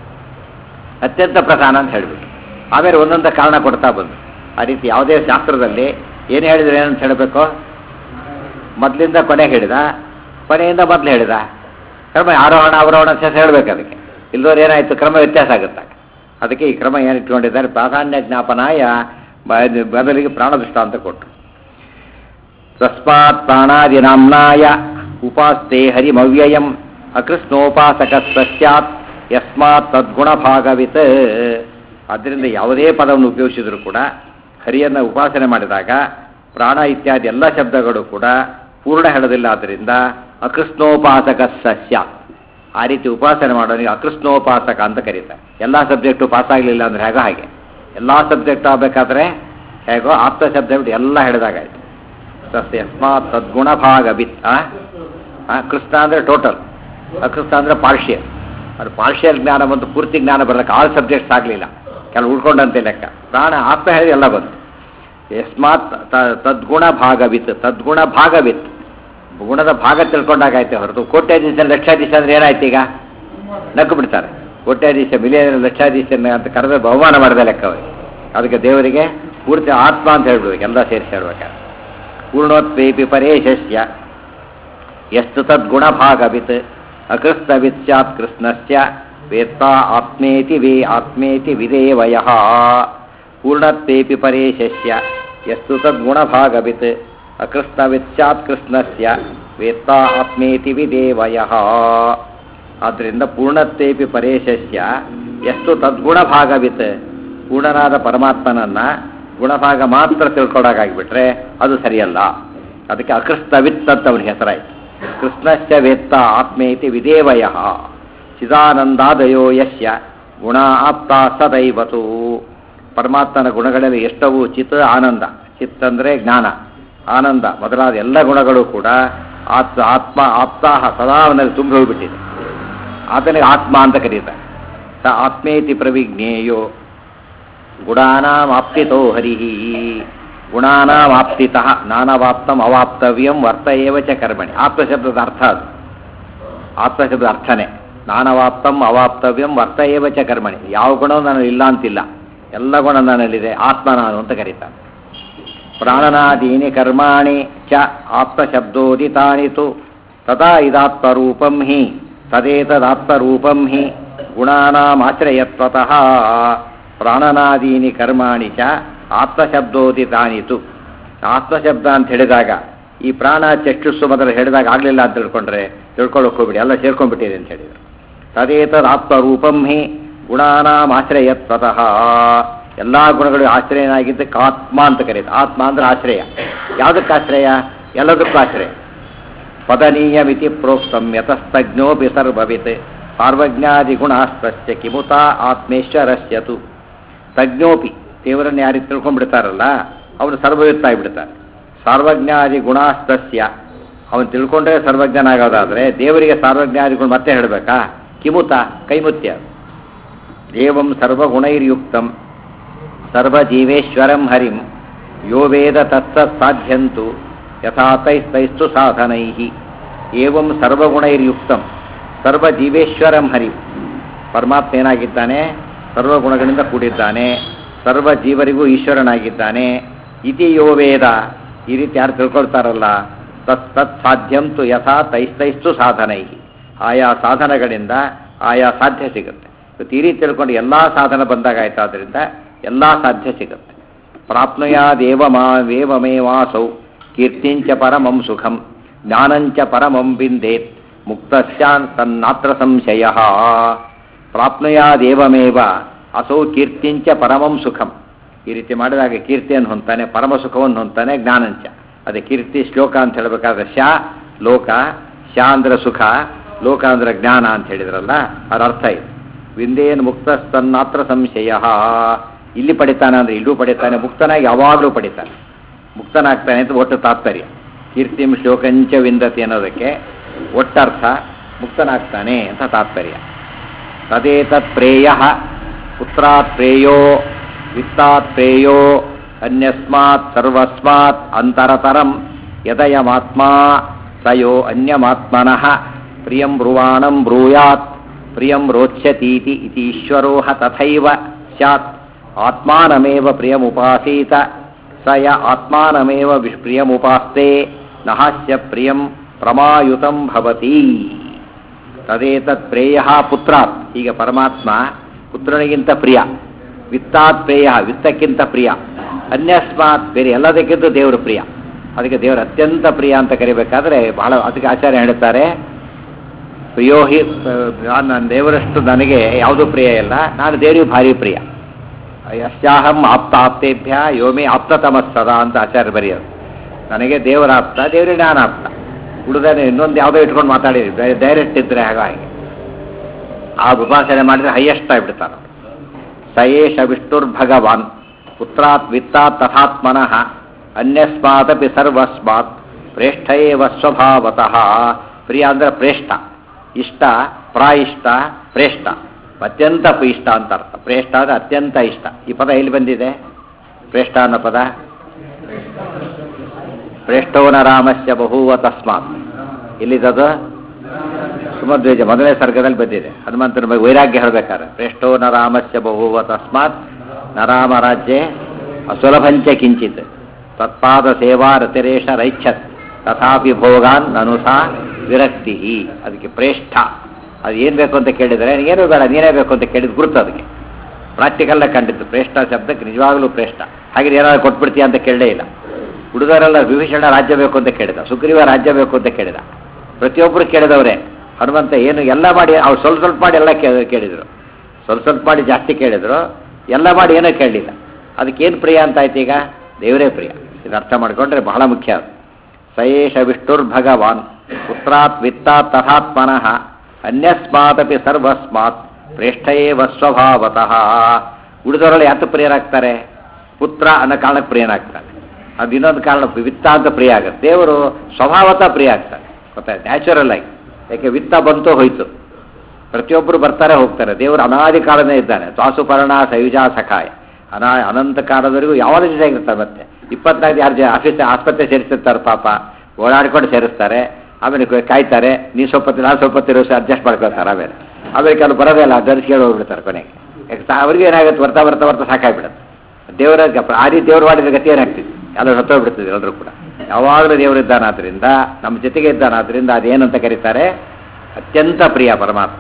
ಅತ್ಯಂತ ಪ್ರಧಾನ ಅಂತ ಹೇಳಿಬಿಟ್ಟು ಆಮೇಲೆ ಒಂದೊಂದು ಕಾರಣ ಕೊಡ್ತಾ ಬಂದು ಆ ರೀತಿ ಯಾವುದೇ ಶಾಸ್ತ್ರದಲ್ಲಿ ಏನು ಹೇಳಿದ್ರೆ ಏನಂತ ಹೇಳಬೇಕು ಮೊದಲಿಂದ ಕೊನೆ ಹೇಳಿದ ಕೊನೆಯಿಂದ ಮೊದಲು ಹೇಳಿದ ಕ್ರಮ ಆರೋಹಣ ಅವರೋಹಣ ಅಂತ ಹೇಳ್ಬೇಕು ಅದಕ್ಕೆ ಇಲ್ಲದವ್ರು ಏನಾಯಿತು ಕ್ರಮ ವ್ಯತ್ಯಾಸ ಆಗುತ್ತೆ ಅದಕ್ಕೆ ಈ ಕ್ರಮ ಏನು ಇಟ್ಕೊಂಡಿದ್ದಾರೆ ಪ್ರಾಧಾನ್ಯ ಜ್ಞಾಪನಾಯ ಬ- ಬದಲಿಗೆ ಪ್ರಾಣದೃಷ್ಟ ಅಂತ ಕೊಟ್ಟರು ತಸ್ಮಾತ್ ಪ್ರಾಣಾದಿನಾಮ್ನಾಯ ಉಪಾಸ್ತೆ ಹರಿಮವ್ಯಯಂ ಅಕೃಷ್ಣೋಪಾಸಕ ಸ್ಯಾತ್ ಯಸ್ಮಾತ್ ತದ್ಗುಣಭಾಗವಿತ್ ಆದ್ದರಿಂದ ಯಾವುದೇ ಪದವನ್ನು ಉಪಯೋಗಿಸಿದ್ರು ಕೂಡ ಹರಿಯನ್ನು ಉಪಾಸನೆ ಮಾಡಿದಾಗ ಪ್ರಾಣ ಇತ್ಯಾದಿ ಎಲ್ಲ ಶಬ್ದಗಳು ಕೂಡ ಪೂರ್ಣ ಹೇಳೋದಿಲ್ಲ ಆದ್ದರಿಂದ ಅಕೃಷ್ಣೋಪಾಸಕ ಸ್ಯಾತ್ ಆ ರೀತಿ ಉಪಾಸನೆ ಮಾಡೋನಿಗೆ ಅಕೃಷ್ಣೋಪಾಸಕ ಅಂತ ಕರೀತಾರೆ ಎಲ್ಲ ಸಬ್ಜೆಕ್ಟು ಪಾಸ್ ಆಗಲಿಲ್ಲ ಅಂದರೆ ಹೇಗೋ ಹಾಗೆ ಎಲ್ಲ ಸಬ್ಜೆಕ್ಟ್ ಆಗಬೇಕಾದ್ರೆ ಹೇಗೋ ಆಪ್ತ ಶಬ್ದ ಬಿಟ್ಟು ಎಲ್ಲ ಹೇಳಿದಾಗಾಯ್ತು ತಸ್ಯ ಯಸ್ಮಾತ್ ತದ್ಗುಣ ಭಾಗ ಬಿತ್ ಆ? ಆ, ಕೃಷ್ಣ ಅಂದರೆ ಟೋಟಲ್ ಅಕೃಷ್ಣ ಅಂದರೆ ಪಾರ್ಷಿಯಲ್ ಅದು ಪಾರ್ಷಿಯಲ್ ಜ್ಞಾನ ಬಂತು ಪೂರ್ತಿ ಜ್ಞಾನ ಬರಲಿಕ್ಕೆ ಆಲ್ ಸಬ್ಜೆಕ್ಟ್ಸ್ ಆಗಲಿಲ್ಲ ಕೆಲವು ಉಳ್ಕೊಂಡಂತೆ ಲೆಕ್ಕ ಪ್ರಾಣ ಆತ್ಮ ಹೇಳಿ ಎಲ್ಲ ಬಂತು ಯಸ್ಮಾತ್ ತ- ತದ್ಗುಣ ಭಾಗವಿತ್ ತದ್ಗುಣ ಭಾಗವಿತ್ ಗುಣದ ಭಾಗ ತಿಳ್ಕೊಂಡಾಗಾಯ್ತು ಹೊರತು ಕೋಟ್ಯಾಧೀಶ ಲಕ್ಷಾಧೀಶ ಅಂದ್ರೆ ಏನಾಯ್ತು ಈಗ ನಕ್ಕು ಬಿಡ್ತಾರೆ ಕೋಟ್ಯಾಧೀಶ ಮಿಲಿಯನ್ ಲಕ್ಷಾಧೀಶ ಅಂತ ಕರೆದ್ರೆ ಬಹುಮಾನ ಮಾಡಿದ ಲೆಕ್ಕ ಅವರಿಗೆ ಅದಕ್ಕೆ ದೇವರಿಗೆ ಪೂರ್ತಿ ಆತ್ಮ ಅಂತ ಹೇಳ್ಬಿಡ್ಬೇಕು ಎಲ್ಲ ಸೇರಿಸಿ ಹೇಳ್ಬೇಕಾದ್ರೆ ಪೂರ್ಣೋತ್ವೇಪಿ ಪರೇಶಸ್ಯ ಎಷ್ಟು ತದ್ಗುಣಭಾಗವಿತ್ ಅಕೃಷ್ಣವಿತ್ ಸ್ಯಾತ್ ಕೃಷ್ಣಸ್ಯ ವೇತ್ತಾ ಆತ್ಮೇತಿ ವೇ ಆತ್ಮೇತಿ ವಿದೇವಯ ಪೂರ್ಣತ್ವೇಪಿ ಪರೇಶಸ್ಯ ಎಷ್ಟು ತದ್ಗುಣಭಾಗವಿತ್ ಅಕೃಷ್ಣವಿತ್ ಸ್ಯಾತ್ ಕೃಷ್ಣಸ್ಯ ವೇತ್ತಾ ಆತ್ಮೇತಿ ವಿದೇವಯ ಆದ್ದರಿಂದ ಪೂರ್ಣತ್ವೇಪಿ ಪರೇಶಸ್ಯ ಎಷ್ಟು ತದ್ಗುಣಭಾಗವಿತ್ ಪೂರ್ಣನಾದ ಪರಮಾತ್ಮನನ್ನ ಗುಣಭಾಗ ಮಾತ್ರ ತಿಳ್ಕೊಳಕಾಗಿಬಿಟ್ರೆ ಅದು ಸರಿಯಲ್ಲ ಅದಕ್ಕೆ ಅಕೃಷ್ಣವಿತ್ ಅಂತ ಅವನ ಹೆಸರಾಯಿತು ಕೃಷ್ಣಶ್ಚ ವೇತ್ತ ಆತ್ಮೇತಿ ವಿದೇವಯ ಚಿದಾನಂದಾದಯೋ ಯಸ್ಯ ಗುಣ ಆಪ್ತ ಸದೈವತು ಪರಮಾತ್ಮನ ಗುಣಗಳಲ್ಲಿ ಎಷ್ಟವು ಚಿತ್ ಆನಂದ ಚಿತ್ ಅಂದರೆ ಜ್ಞಾನ ಆನಂದ ಮೊದಲಾದ ಎಲ್ಲ ಗುಣಗಳು ಕೂಡ ಆತ್ಮ ಆತ್ಮ ಆಪ್ತಾಹ ಸದಾ ಅವನಲ್ಲಿ ತುಂಬಿ ಹೋಗ್ಬಿಟ್ಟಿದೆ ಆತನಿಗೆ ಆತ್ಮ ಅಂತ ಕರೀತಾರೆ ಸ ಆತ್ಮೇತಿ ಪ್ರವಿಜ್ಞೇಯೋ ಗುಣಾನಾಮಾಪ್ತಿತೋ ಹರಿ ಗುಣಾನಾಮಾಪ್ತಿತಃ ನಾನವಾಪ್ತಂ ಅವಾಪ್ತವ್ಯಂ ವರ್ತ ಏವ ಚ ಕರ್ಮಣಿ ಆತ್ಮಶಬ್ದದ ಅರ್ಥ ಅದು ಆತ್ಮಶಬ್ದದ ಅರ್ಥನೇ ನಾನವಾಪ್ತಂ ಅವಾಪ್ತವ್ಯಂ ವರ್ತ ಏವ ಚ ಕರ್ಮಣಿ ಯಾವ ಗುಣವೂ ನನ್ನಲ್ಲಿ ಇಲ್ಲ ಅಂತಿಲ್ಲ ಎಲ್ಲ ಗುಣ ನನ್ನಲ್ಲಿದೆ ಆತ್ಮ ನಾನು ಅಂತ ಕರೀತಾನೆ ಪ್ರಾಣನಾದೀನಿ ಕರ್ಮಾಣಿ ಚ ಆತ್ಮಶಬ್ದೋದಿತಾನಿ ತು ತಥಾ ಇದಾತ್ಮರೂಪಂ ಹಿ ತದೇತದಾತ್ಮರೂಪಂ ಹಿ ಗುಣಾನಾಮಾಶ್ರಯತ್ವತಃ ಪ್ರಾಣನಾದೀನಿ ಕರ್ಮಾಣಿ ಚ ಆತ್ಮಶಬ್ದೋದಿತಾನಿ ತು ಆತ್ಮಶಬ್ದ ಅಂತ ಹೇಳಿದಾಗ ಈ ಪ್ರಾಣ ಚಕ್ಷುಸ್ಸು ಮೊದಲು ಹೇಳಿದಾಗ ಆಗಲಿಲ್ಲ ಅಂತ ತಿಳ್ಕೊಂಡ್ರೆ ತಿಳ್ಕೊಳ್ಳೋಕೆ ಹೋಗ್ಬಿಡಿ ಎಲ್ಲ ಸೇರ್ಕೊಂಡ್ಬಿಟ್ಟಿದೆ ಅಂತ ಹೇಳಿದರು ತದೇತದಾತ್ಮರೂಪಂ ಹಿ ಗುಣಾನಾಮಾಶ್ರಯತ್ವತಃ ಎಲ್ಲ ಗುಣಗಳು ಆಶ್ರಯನಾಗಿದ್ದಕ್ಕೆ ಆತ್ಮ ಅಂತ ಕರೀತಾರೆ ಆತ್ಮ ಅಂದ್ರೆ ಆಶ್ರಯ ಯಾವುದಕ್ಕೆ ಆಶ್ರಯ ಎಲ್ಲದಕ್ಕೂ ಆಶ್ರಯ ಪದನೀಯಮಿತಿ ಪ್ರೋಕ್ತಂ ಯತಸ್ತಜ್ಞೋಪಿ ಸರ್ವವಿತ್ ಸಾರ್ವಜ್ಞಾದಿ ಗುಣಾಸ್ತಸ್ಯ ಕಿಮುತ ಆತ್ಮೇಶ್ವರಸ್ಯತು ತಜ್ಞೋಪಿ ದೇವರನ್ನು ಯಾರಿಗೆ ತಿಳ್ಕೊಂಡ್ಬಿಡ್ತಾರಲ್ಲ ಅವನು ಸರ್ವಯುಕ್ತ ಆಗಿಬಿಡ್ತಾನೆ ಸಾರ್ವಜ್ಞಾದಿ ಗುಣಾಸ್ತಸ್ಯ ಅವನು ತಿಳ್ಕೊಂಡ್ರೆ ಸರ್ವಜ್ಞನಾಗೋದಾದ್ರೆ ದೇವರಿಗೆ ಸಾರ್ವಜ್ಞಾದಿ ಗುಣ ಮತ್ತೆ ಹೇಳಬೇಕಾ ಕಿಮುತ ಕೈಮುತ್ಯ ಏವಂ ಸರ್ವಗುಣೈರ್ಯುಕ್ತಂ ಸರ್ವಜೀವೇಶ್ವರಂ ಹರಿಂ ಯೋ ವೇದ ತತ್ಸತ್ ಸಾಧ್ಯಂತು ಯಥಾತೈಸ್ತೈಸ್ತು ಸಾಧನೈ ಏವಂ ಸರ್ವಗುಣೈರ್ಯುಕ್ತಂ ಸರ್ವಜೀವೇಶ್ವರಂ ಹರಿಂ ಪರಮಾತ್ಮ ಏನಾಗಿದ್ದಾನೆ ಸರ್ವಗುಣಗಳಿಂದ ಕೂಡಿದ್ದಾನೆ ಸರ್ವ ಜೀವರಿಗೂ ಈಶ್ವರನಾಗಿದ್ದಾನೆ ಇತಿ ಯೋ ವೇದ ಈ ರೀತಿ ಯಾರು ತಿಳ್ಕೊಳ್ತಾರಲ್ಲ ತತ್ ತತ್ ಸಾಧ್ಯಂತು ಯಥಾ ತೈಸ್ತೈಸ್ತು ಸಾಧನೈ ಆಯಾ ಸಾಧನಗಳಿಂದ ಆಯಾ ಸಾಧ್ಯ ಸಿಗುತ್ತೆ ಇವತ್ತು ಈ ರೀತಿ ತಿಳ್ಕೊಂಡು ಎಲ್ಲ ಸಾಧನ ಬಂದಾಗ ಆಯ್ತಾದ್ರಿಂದ ಎಲ್ಲ ಸಾಧ್ಯ ಸಿಗುತ್ತೆ ಪ್ರಾಪ್ನುಯಾದೇವ ಮಾ ವೇವಮೇವಾಸೌ ಕೀರ್ತಿಂಚ ಪರಮಂ ಸುಖಂ ಜ್ಞಾನಂಚ ಪರಮಂ ಬಿಂದೇತ್ ಮುಕ್ತಸ್ಯಾನ್ ತನ್ನಾತ್ರ ಸಂಶಯ ಪ್ರಾಪ್ನುಯಾದೇವಮೇವ ಅಸೌ ಕೀರ್ತಿಂಚ ಪರಮಂ ಸುಖಂ ಈ ರೀತಿ ಮಾಡಿದಾಗ ಕೀರ್ತಿಯನ್ನು ಹೊಂತಾನೆ ಪರಮ ಸುಖವನ್ನು ಹೊಂತಾನೆ ಜ್ಞಾನಂಚ ಅದೇ ಕೀರ್ತಿ ಶ್ಲೋಕ ಅಂತ ಹೇಳಬೇಕಾದ್ರೆ ಶಾ ಲೋಕ ಶಾ ಅಂದ್ರೆ ಸುಖ ಲೋಕ ಅಂದ್ರೆ ಜ್ಞಾನ ಅಂತ ಹೇಳಿದ್ರಲ್ಲ ಅದರ ಅರ್ಥ ಇದೆ ವಿಂದೇನ್ ಮುಕ್ತಸ್ತನ್ನಾತ್ರ ಸಂಶಯ ಇಲ್ಲಿ ಪಡಿತಾನೆ ಅಂದ್ರೆ ಇಲ್ಲೂ ಪಡಿತಾನೆ ಮುಕ್ತನಾಗಿ ಯಾವಾಗಲೂ ಪಡಿತಾನೆ ಮುಕ್ತನಾಗ್ತಾನೆ ಅಂತ ಒಟ್ಟು ತಾತ್ಪರ್ಯ ಕೀರ್ತಿಂ ಶ್ಲೋಕಂಚ ವಿಂದತಿ ಅನ್ನೋದಕ್ಕೆ ಒಟ್ಟರ್ಥ ಮುಕ್ತನಾಗ್ತಾನೆ ಅಂತ ತಾತ್ಪರ್ಯ ತದೇತತ್ ಪ್ರೇಯ ಪುತ್ರಾತ್ ಪ್ರೇಯೋ ವಿತ್ತಾತ್ ಪ್ರೇಯೋ ಅನ್ಯಸ್ಮಾತ್ ಸರ್ವಸ್ಮಾತ್ ಅಂತರತರಂ ಯದಯಮಾತ್ಮಾ ಸಯೋ ಅನ್ಯಮಾತ್ಮನಃ ಪ್ರಿಯಂ ಬ್ರುವಾಣಂ ಬ್ರೂಯಾತ್ ಪ್ರಿಯಂ ರೋಚ್ಯತೀತಿ ಇತಿ ಈಶ್ವರೋಹ ತಥೈವ ಸ್ಯಾತ್ ಆತ್ಮಾನಮೇವ ಪ್ರಿಯಮುಪಾಸೀತ ಸ ಯ ಆತ್ಮಾನಮೇವ ವಿಶ್ ಪ್ರಿಯಮುಪಾಸ್ತೆ ನಹಾಸ್ಯ ಪ್ರಿಯಂ ಪ್ರಮಾಯುತಂ ಭವತಿ ತದೇತತ್ ಪ್ರೇಯ ಪುತ್ರಾತ್ ಈಗ ಪರಮಾತ್ಮ ಪುತ್ರನಿಗಿಂತ ಪ್ರಿಯ ವಿತ್ತಾತ್ ಪ್ರೇಯ ವಿತ್ತಕ್ಕಿಂತ ಪ್ರಿಯ ಅನ್ಯಸ್ಮಾತ್ ಬೇರೆ ಎಲ್ಲದಕ್ಕಿಂತ ದೇವರು ಪ್ರಿಯ ಅದಕ್ಕೆ ದೇವರು ಅತ್ಯಂತ ಪ್ರಿಯ ಅಂತ ಕರಿಬೇಕಾದ್ರೆ ಬಹಳ ಅದಕ್ಕೆ ಆಚಾರ್ಯ ಹೇಳ್ತಾರೆ ಪ್ರಿಯೋ ಹಿ ನಾನು ನನ್ನ ದೇವರಷ್ಟು ನನಗೆ ಯಾವುದೂ ಪ್ರಿಯ ಇಲ್ಲ ನಾನು ದೇವರಿಗೆ ಭಾರಿ ಪ್ರಿಯ ಯಶ್ಯಾಹಂ ಆಪ್ತ ಆಪ್ತೇಭ್ಯ ಯೋಮಿ ಆಪ್ತತಮಸ್ತದ ಅಂತ ಆಚಾರ್ಯ ಬರೆಯೋದು ನನಗೆ ದೇವರ ಆಪ್ತ ದೇವರಿಗೆ ನಾನು ಆಪ್ತ ಉಳಿದಾನೆ ಇನ್ನೊಂದು ಯಾವುದೋ ಇಟ್ಕೊಂಡು ಮಾತಾಡಿದ್ರಿ ಡೈರೆಕ್ಟ್ ಇದ್ರೆ ಹಾಗಾಗಿ ಆ ಉಪಾಸನೆ ಮಾಡಿದ್ರೆ ಹೈಯೆಸ್ಟ್ ಆಗಿಬಿಡ್ತಾನೆ ಸಯೇಷ ವಿಷ್ಣುರ್ಭಗವಾನ್ ಪುತ್ರಾತ್ ವಿತ್ತಾತ್ ತಥಾತ್ಮನಃ ಅನ್ಯಸ್ಮಾದಪಿ ಸರ್ವಸ್ಮಾತ್ ಪ್ರೇಷ್ಠ ಏವ ಸ್ವಭಾವತಃ ಪ್ರಿಯ ಅಂದ್ರೆ ಪ್ರೇಷ್ಠ ಇಷ್ಟ ಪ್ರಾಯಿಷ್ಟ ಪ್ರೇಷ್ಠ ಅತ್ಯಂತ ಇಷ್ಟ ಅಂತ ಅರ್ಥ ಪ್ರೇಷ್ಠ ಅಂದ್ರೆ ಅತ್ಯಂತ ಇಷ್ಟ ಈ ಪದ ಎಲ್ಲಿ ಬಂದಿದೆ ಪ್ರೇಷ್ಠ ಅನ್ನೋ ಪದ ಪ್ರೇಷ್ಠೋನ ರಾಮಸ್ಯ ಬಹುವ ತಸ್ಮಾತ್ ಇಲ್ಲಿದದು ಸುಮಧ್ವೇಜ ಮೊದಲನೇ ಸರ್ಗದಲ್ಲಿ ಬಂದಿದೆ ಹನುಮಂತನ ಬಗ್ಗೆ ವೈರಾಗ್ಯ ಹೇಳಬೇಕಾದ್ರೆ ಪ್ರೇಷ್ಠೋ ನ ರಾಮಸ್ಯ ಬಹುವ ತಸ್ಮಾತ್ ನ ರಾಮ ರಾಜ್ಯೆ ಅಸುಲಭಂಚ ಕಿಂಚಿತ್ ತತ್ಪಾದ ಸೇವಾ ರತಿರೇಶ ರೈಚ್ಛತ್ ತಥಾಪಿ ಭೋಗಾನ್ ಅನುಸಾ ವಿರಕ್ತಿ ಅದಕ್ಕೆ ಪ್ರೇಷ್ಠ ಅದು ಏನು ಬೇಕು ಅಂತ ಕೇಳಿದರೆ ಏನೂ ಬೇಡ ನೀನೇ ಬೇಕು ಅಂತ ಕೇಳಿದ ಗುರುತು ಅದಕ್ಕೆ ಪ್ರಾಕ್ಟಿಕಲ್ಲ ಕಂಡಿದ್ದು ಪ್ರೇಷ್ಠ ಶಬ್ದಕ್ಕೆ ನಿಜವಾಗಲೂ ಪ್ರೇಷ್ಠ ಹಾಗೆ ಏನಾದ್ರು ಕೊಟ್ಬಿಡ್ತೀಯ ಅಂತ ಕೇಳಲೇ ಇಲ್ಲ ಹುಡುಗರೆಲ್ಲ ವಿಭೀಷಣ ರಾಜ್ಯ ಬೇಕು ಅಂತ ಕೇಳಿದ ಸುಗ್ರೀವ ರಾಜ್ಯ ಬೇಕು ಅಂತ ಕೇಳಿದ ಪ್ರತಿಯೊಬ್ಬರು ಕೇಳಿದವರೇ ಹನುಮಂತ ಏನು ಎಲ್ಲ ಮಾಡಿ ಅವ್ರು ಸ್ವಲ್ಪ ಸ್ವಲ್ಪ ಮಾಡಿ ಎಲ್ಲ ಕೇ- ಕೇಳಿದ್ರು ಸ್ವಲ್ಪ ಸ್ವಲ್ಪ ಮಾಡಿ ಜಾಸ್ತಿ ಕೇಳಿದ್ರು ಎಲ್ಲ ಮಾಡಿ ಏನೋ ಕೇಳಲಿಲ್ಲ ಅದಕ್ಕೇನು ಪ್ರಿಯ ಅಂತ ಆಯ್ತು ಈಗ ದೇವರೇ ಪ್ರಿಯ ಇದು ಅರ್ಥ ಮಾಡಿಕೊಂಡ್ರೆ ಬಹಳ ಮುಖ್ಯ ಅದು ಸಯೇಷ ವಿಷ್ಣುರ್ಭಗವಾನ್ ಪುತ್ರಾತ್ ವಿತ್ತಾತ್ ತಥಾತ್ಮನಃ ಅನ್ಯಸ್ಮಾದಪಿ ಸರ್ವಸ್ಮಾತ್ ಪ್ರೇಷ್ಠಯೇವ ಸ್ವಭಾವತಃ ಉಳಿದವರಲ್ಲಿ ಯಾತು ಪ್ರಿಯರಾಗ್ತಾರೆ ಪುತ್ರ ಅನ್ನೋ ಕಾರಣಕ್ಕೆ ಪ್ರಿಯನಾಗ್ತಾನೆ ಅದು ಇನ್ನೊಂದು ಕಾರಣ ವಿತ್ತ ಅಂತ ಪ್ರಿಯ ಆಗುತ್ತೆ ದೇವರು ಸ್ವಭಾವತಃ ಪ್ರಿಯ ಆಗ್ತಾನೆ ಗೊತ್ತಾಯ್ತು ನ್ಯಾಚುರಲ್ ಆಗಿ ಯಾಕೆ ವಿತ್ತ ಬಂತು ಹೋಯ್ತು ಪ್ರತಿಯೊಬ್ಬರು ಬರ್ತಾರೆ ಹೋಗ್ತಾರೆ ದೇವರು ಅನಾದಿ ಕಾಲನೇ ಇದ್ದಾನೆ ತ್ವಾಸುಪರ್ಣ ಸಯುಜಾ ಸಖಾಯ ಅನಾ ಅನಂತ ಕಾಲದವರೆಗೂ ಯಾವಾಗ ಜೊತೆಗಿರ್ತಾರೆ ಮತ್ತೆ ಇಪ್ಪತ್ನಾಲ್ಕು ಯಾರು ಜ ಆಫೀಸ್ ಆಸ್ಪತ್ರೆ ಸೇರಿಸಿರ್ತಾರೆ ಪಾಪ ಓಡಾಡ್ಕೊಂಡು ಸೇರಿಸ್ತಾರೆ ಆಮೇಲೆ ಕ- ಕಾಯ್ತಾರೆ ನೀ ಸ್ವಲ್ಪ ಹೊತ್ತು, ನಾನು ಸ್ವಲ್ಪ ಹೊತ್ತು ಇರೋ ಅಡ್ಜಸ್ಟ್ ಮಾಡ್ಕೊಳ್ತಾರೆ ಆಮೇಲೆ ಆಮೇಲೆ ಕೆಲವು ಬರೋದೇ ಇಲ್ಲ ಅದರ್ಸ್ ಕೇಳಿ ಹೋಗ್ಬಿಡ್ತಾರೆ ಕೊನೆಗೆ ಯಾಕೆ ತಾ- ಅವ್ರಿಗೆ ಏನಾಗುತ್ತೆ ಬರ್ತಾ ಬರ್ತಾ ಬರ್ತಾ ಸಾಕಾಗ್ಬಿಡುತ್ತೆ ದೇವರ ಗ- ಆ ರೀತಿ ದೇವರು ಮಾಡಿದ ಗತಿ ಏನಾಗ್ತಿತ್ತು ಎಲ್ಲರೂ ಸತ್ತೋಗ್ಬಿಡ್ತಿದ್ರು ಎಲ್ಲರೂ ಕೂಡ ಯಾವಾಗಲೂ ದೇವರಿದ್ದಾನಾದ್ರಿಂದ ನಮ್ಮ ಜೊತೆಗೆ ಇದ್ದಾನಾದ್ರಿಂದ ಅದೇನಂತ ಕರೀತಾರೆ ಅತ್ಯಂತ ಪ್ರಿಯ ಪರಮಾತ್ಮ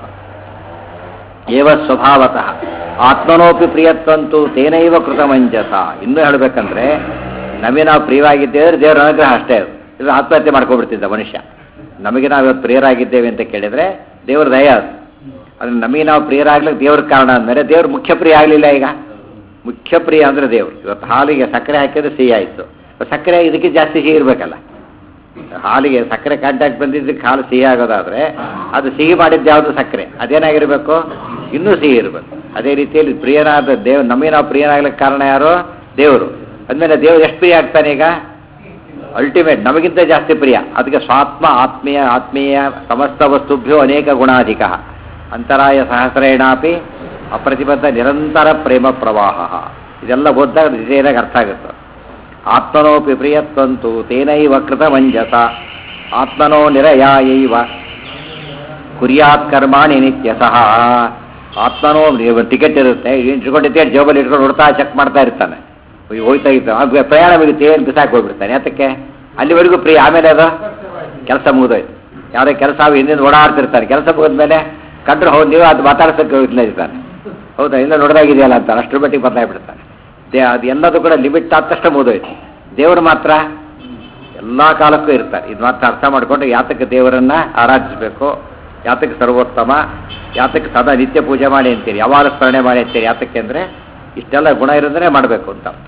ಏವ ಸ್ವಭಾವತಃ ಆತ್ಮನೋಪಿ ಪ್ರಿಯತ್ವಂತು ತೇನೈವ ಕೃತಮಂಜಸ ಇನ್ನೂ ಹೇಳಬೇಕಂದ್ರೆ ನಮಗೆ ನಾವು ಪ್ರಿಯವಾಗಿದ್ದೇವೆ ದೇವರ ಅನುಗ್ರಹ ಅಷ್ಟೇ ಅದು ಇದು ಆತ್ಮಹತ್ಯೆ ಮಾಡ್ಕೊಬಿಡ್ತಿದ್ದ ಮನುಷ್ಯ ನಮಗೆ ನಾವು ಇವತ್ತು ಪ್ರಿಯರಾಗಿದ್ದೇವೆ ಅಂತ ಕೇಳಿದ್ರೆ ದೇವ್ರ ದಯ ಅದು ಅದು ನಮಗೆ ನಾವು ಪ್ರಿಯರಾಗ್ಲಿಕ್ಕೆ ದೇವ್ರ ಕಾರಣ ಅಂದರೆ ದೇವ್ರ ಮುಖ್ಯ ಪ್ರಿಯ ಆಗಲಿಲ್ಲ ಈಗ ಮುಖ್ಯ ಪ್ರಿಯ ಅಂದರೆ ದೇವ್ರು ಇವತ್ತು ಹಾಲಿಗೆ ಸಕ್ಕರೆ ಹಾಕಿದ್ರೆ ಸಿಹಿ ಆಯಿತು ಸಕ್ಕರೆ ಇದಕ್ಕೆ ಜಾಸ್ತಿ ಸಿಹಿ ಇರಬೇಕಲ್ಲ ಹಾಲಿಗೆ ಸಕ್ಕರೆ ಕಾಂಟ್ಯಾಕ್ಟ್ ಬಂದಿದ್ದಕ್ಕೆ ಹಾಲು ಸಿಹಿ ಆಗೋದಾದ್ರೆ ಅದು ಸಿಹಿ ಮಾಡಿದ್ದು ಯಾವುದು ಸಕ್ಕರೆ ಅದೇನಾಗಿರ್ಬೇಕು ಇನ್ನೂ ಸಿಹಿ ಇರಬೇಕು ಅದೇ ರೀತಿಯಲ್ಲಿ ಪ್ರಿಯನಾದ ದೇವ್ ನಮಗೆ ನಾವು ಪ್ರಿಯನಾಗ್ಲಿಕ್ಕೆ ಕಾರಣ ಯಾರು ದೇವರು ಅಂದಮೇಲೆ ದೇವರು ಎಷ್ಟು ಪ್ರಿಯ ಆಗ್ತಾನೆ ಈಗ ಅಲ್ಟಿಮೇಟ್ ನಮಗಿಂತ ಜಾಸ್ತಿ ಪ್ರಿಯ ಅದಕ್ಕೆ ಸ್ವಾತ್ಮ ಆತ್ಮೀಯ ಆತ್ಮೀಯ ಸಮಸ್ತ ವಸ್ತುಭ್ಯೋ ಅನೇಕ ಗುಣಾಧಿಕ ಅಂತರಾಯ ಸಹಸ್ರೇಣಾಪಿ ಅಪ್ರತಿಬದ್ಧ ನಿರಂತರ ಪ್ರೇಮ ಪ್ರವಾಹ ಇದೆಲ್ಲ ಓದಿದಾಗ ಡಿಟೇಲಾಗಿ ಅರ್ಥ ಆಗುತ್ತೆ ಆತ್ಮನೋಪಿ ಪ್ರಿಯತ್ವಂತು ತೇನೈವ ಕೃತಮಂಜಸ ಆತ್ಮನೋ ನಿರಯಾಯೈವ ಕುರ್ಯಾತ್ ಕರ್ಮಾಣಿ ನಿತ್ಯ ಸಹ ಆತ್ಮನೋ ಟಿಕೆಟ್ ಇರುತ್ತೆ ಇಟ್ಕೊಂಡಿದ್ದೆ ಜೇಬಲ್ಲಿ ಇಟ್ಕೊಂಡು ಹೊಡ್ತಾ ಚೆಕ್ ಮಾಡ್ತಾ ಇರ್ತಾನೆ ಹೋಯ್- ಹೋಯ್ತಾ ಇರ್ತಾನೆ ಅದು ಪ್ರಯಾಣ ಮುಗಿತು ಏನು ಬಿಸಾಕಿ ಹೋಗ್ಬಿಡ್ತಾನೆ ಯಾತಕ್ಕೆ ಅಲ್ಲಿವರೆಗೂ ಪ್ರಿಯ ಆಮೇಲೆ ಅದು ಕೆಲಸ ಮುಗಿದೋಯ್ತು ಯಾವುದೇ ಕೆಲಸ ಅವು ಹಿಂದಿನ ಓಡಾಡ್ತಿರ್ತಾನೆ ಕೆಲಸ ಮುಗಿದ್ಮೇಲೆ ಕಂಡ್ರೆ ಹೌದು ನೀವು ಅದು ಮಾತಾಡ್ಸೋಕೆ ಇಲ್ಲೇ ಇರ್ತಾನೆ ಹೌದಾ ಇಲ್ಲ ನೋಡೋದಾಗಿದೆಯಲ್ಲ ಅಂತ ಅಷ್ಟರ ಮಟ್ಟಿಗೆ ಬದಲಾಗ್ಬಿಡ್ತಾನೆ ದೇ ಅದು ಎಲ್ಲದೂ ಕೂಡ ಲಿಮಿಟ್ ಆದ ತಕ್ಷಣ ಮುಗಿದೋಯ್ತು ದೇವರು ಮಾತ್ರ ಎಲ್ಲ ಕಾಲಕ್ಕೂ ಇರ್ತಾರೆ ಇದು ಮಾತ್ರ ಅರ್ಥ ಮಾಡಿಕೊಂಡು ಯಾತಕ್ಕೆ ದೇವರನ್ನ ಆರಾಧಿಸಬೇಕು ಯಾತಕ್ಕೆ ಸರ್ವೋತ್ತಮ ಯಾತಕ್ಕೆ ಸದಾ ನಿತ್ಯ ಪೂಜೆ ಮಾಡಿ ಅಂತೀರಿ ಯಾವಾಗ ಸ್ಮರಣೆ ಮಾಡಿ ಅಂತೀರಿ ಯಾತಕ್ಕೆ ಅಂದರೆ ಇಷ್ಟೆಲ್ಲ ಗುಣ ಇರೋದ್ರೆ ಮಾಡಬೇಕು ಅಂತ ಅರ್ಥ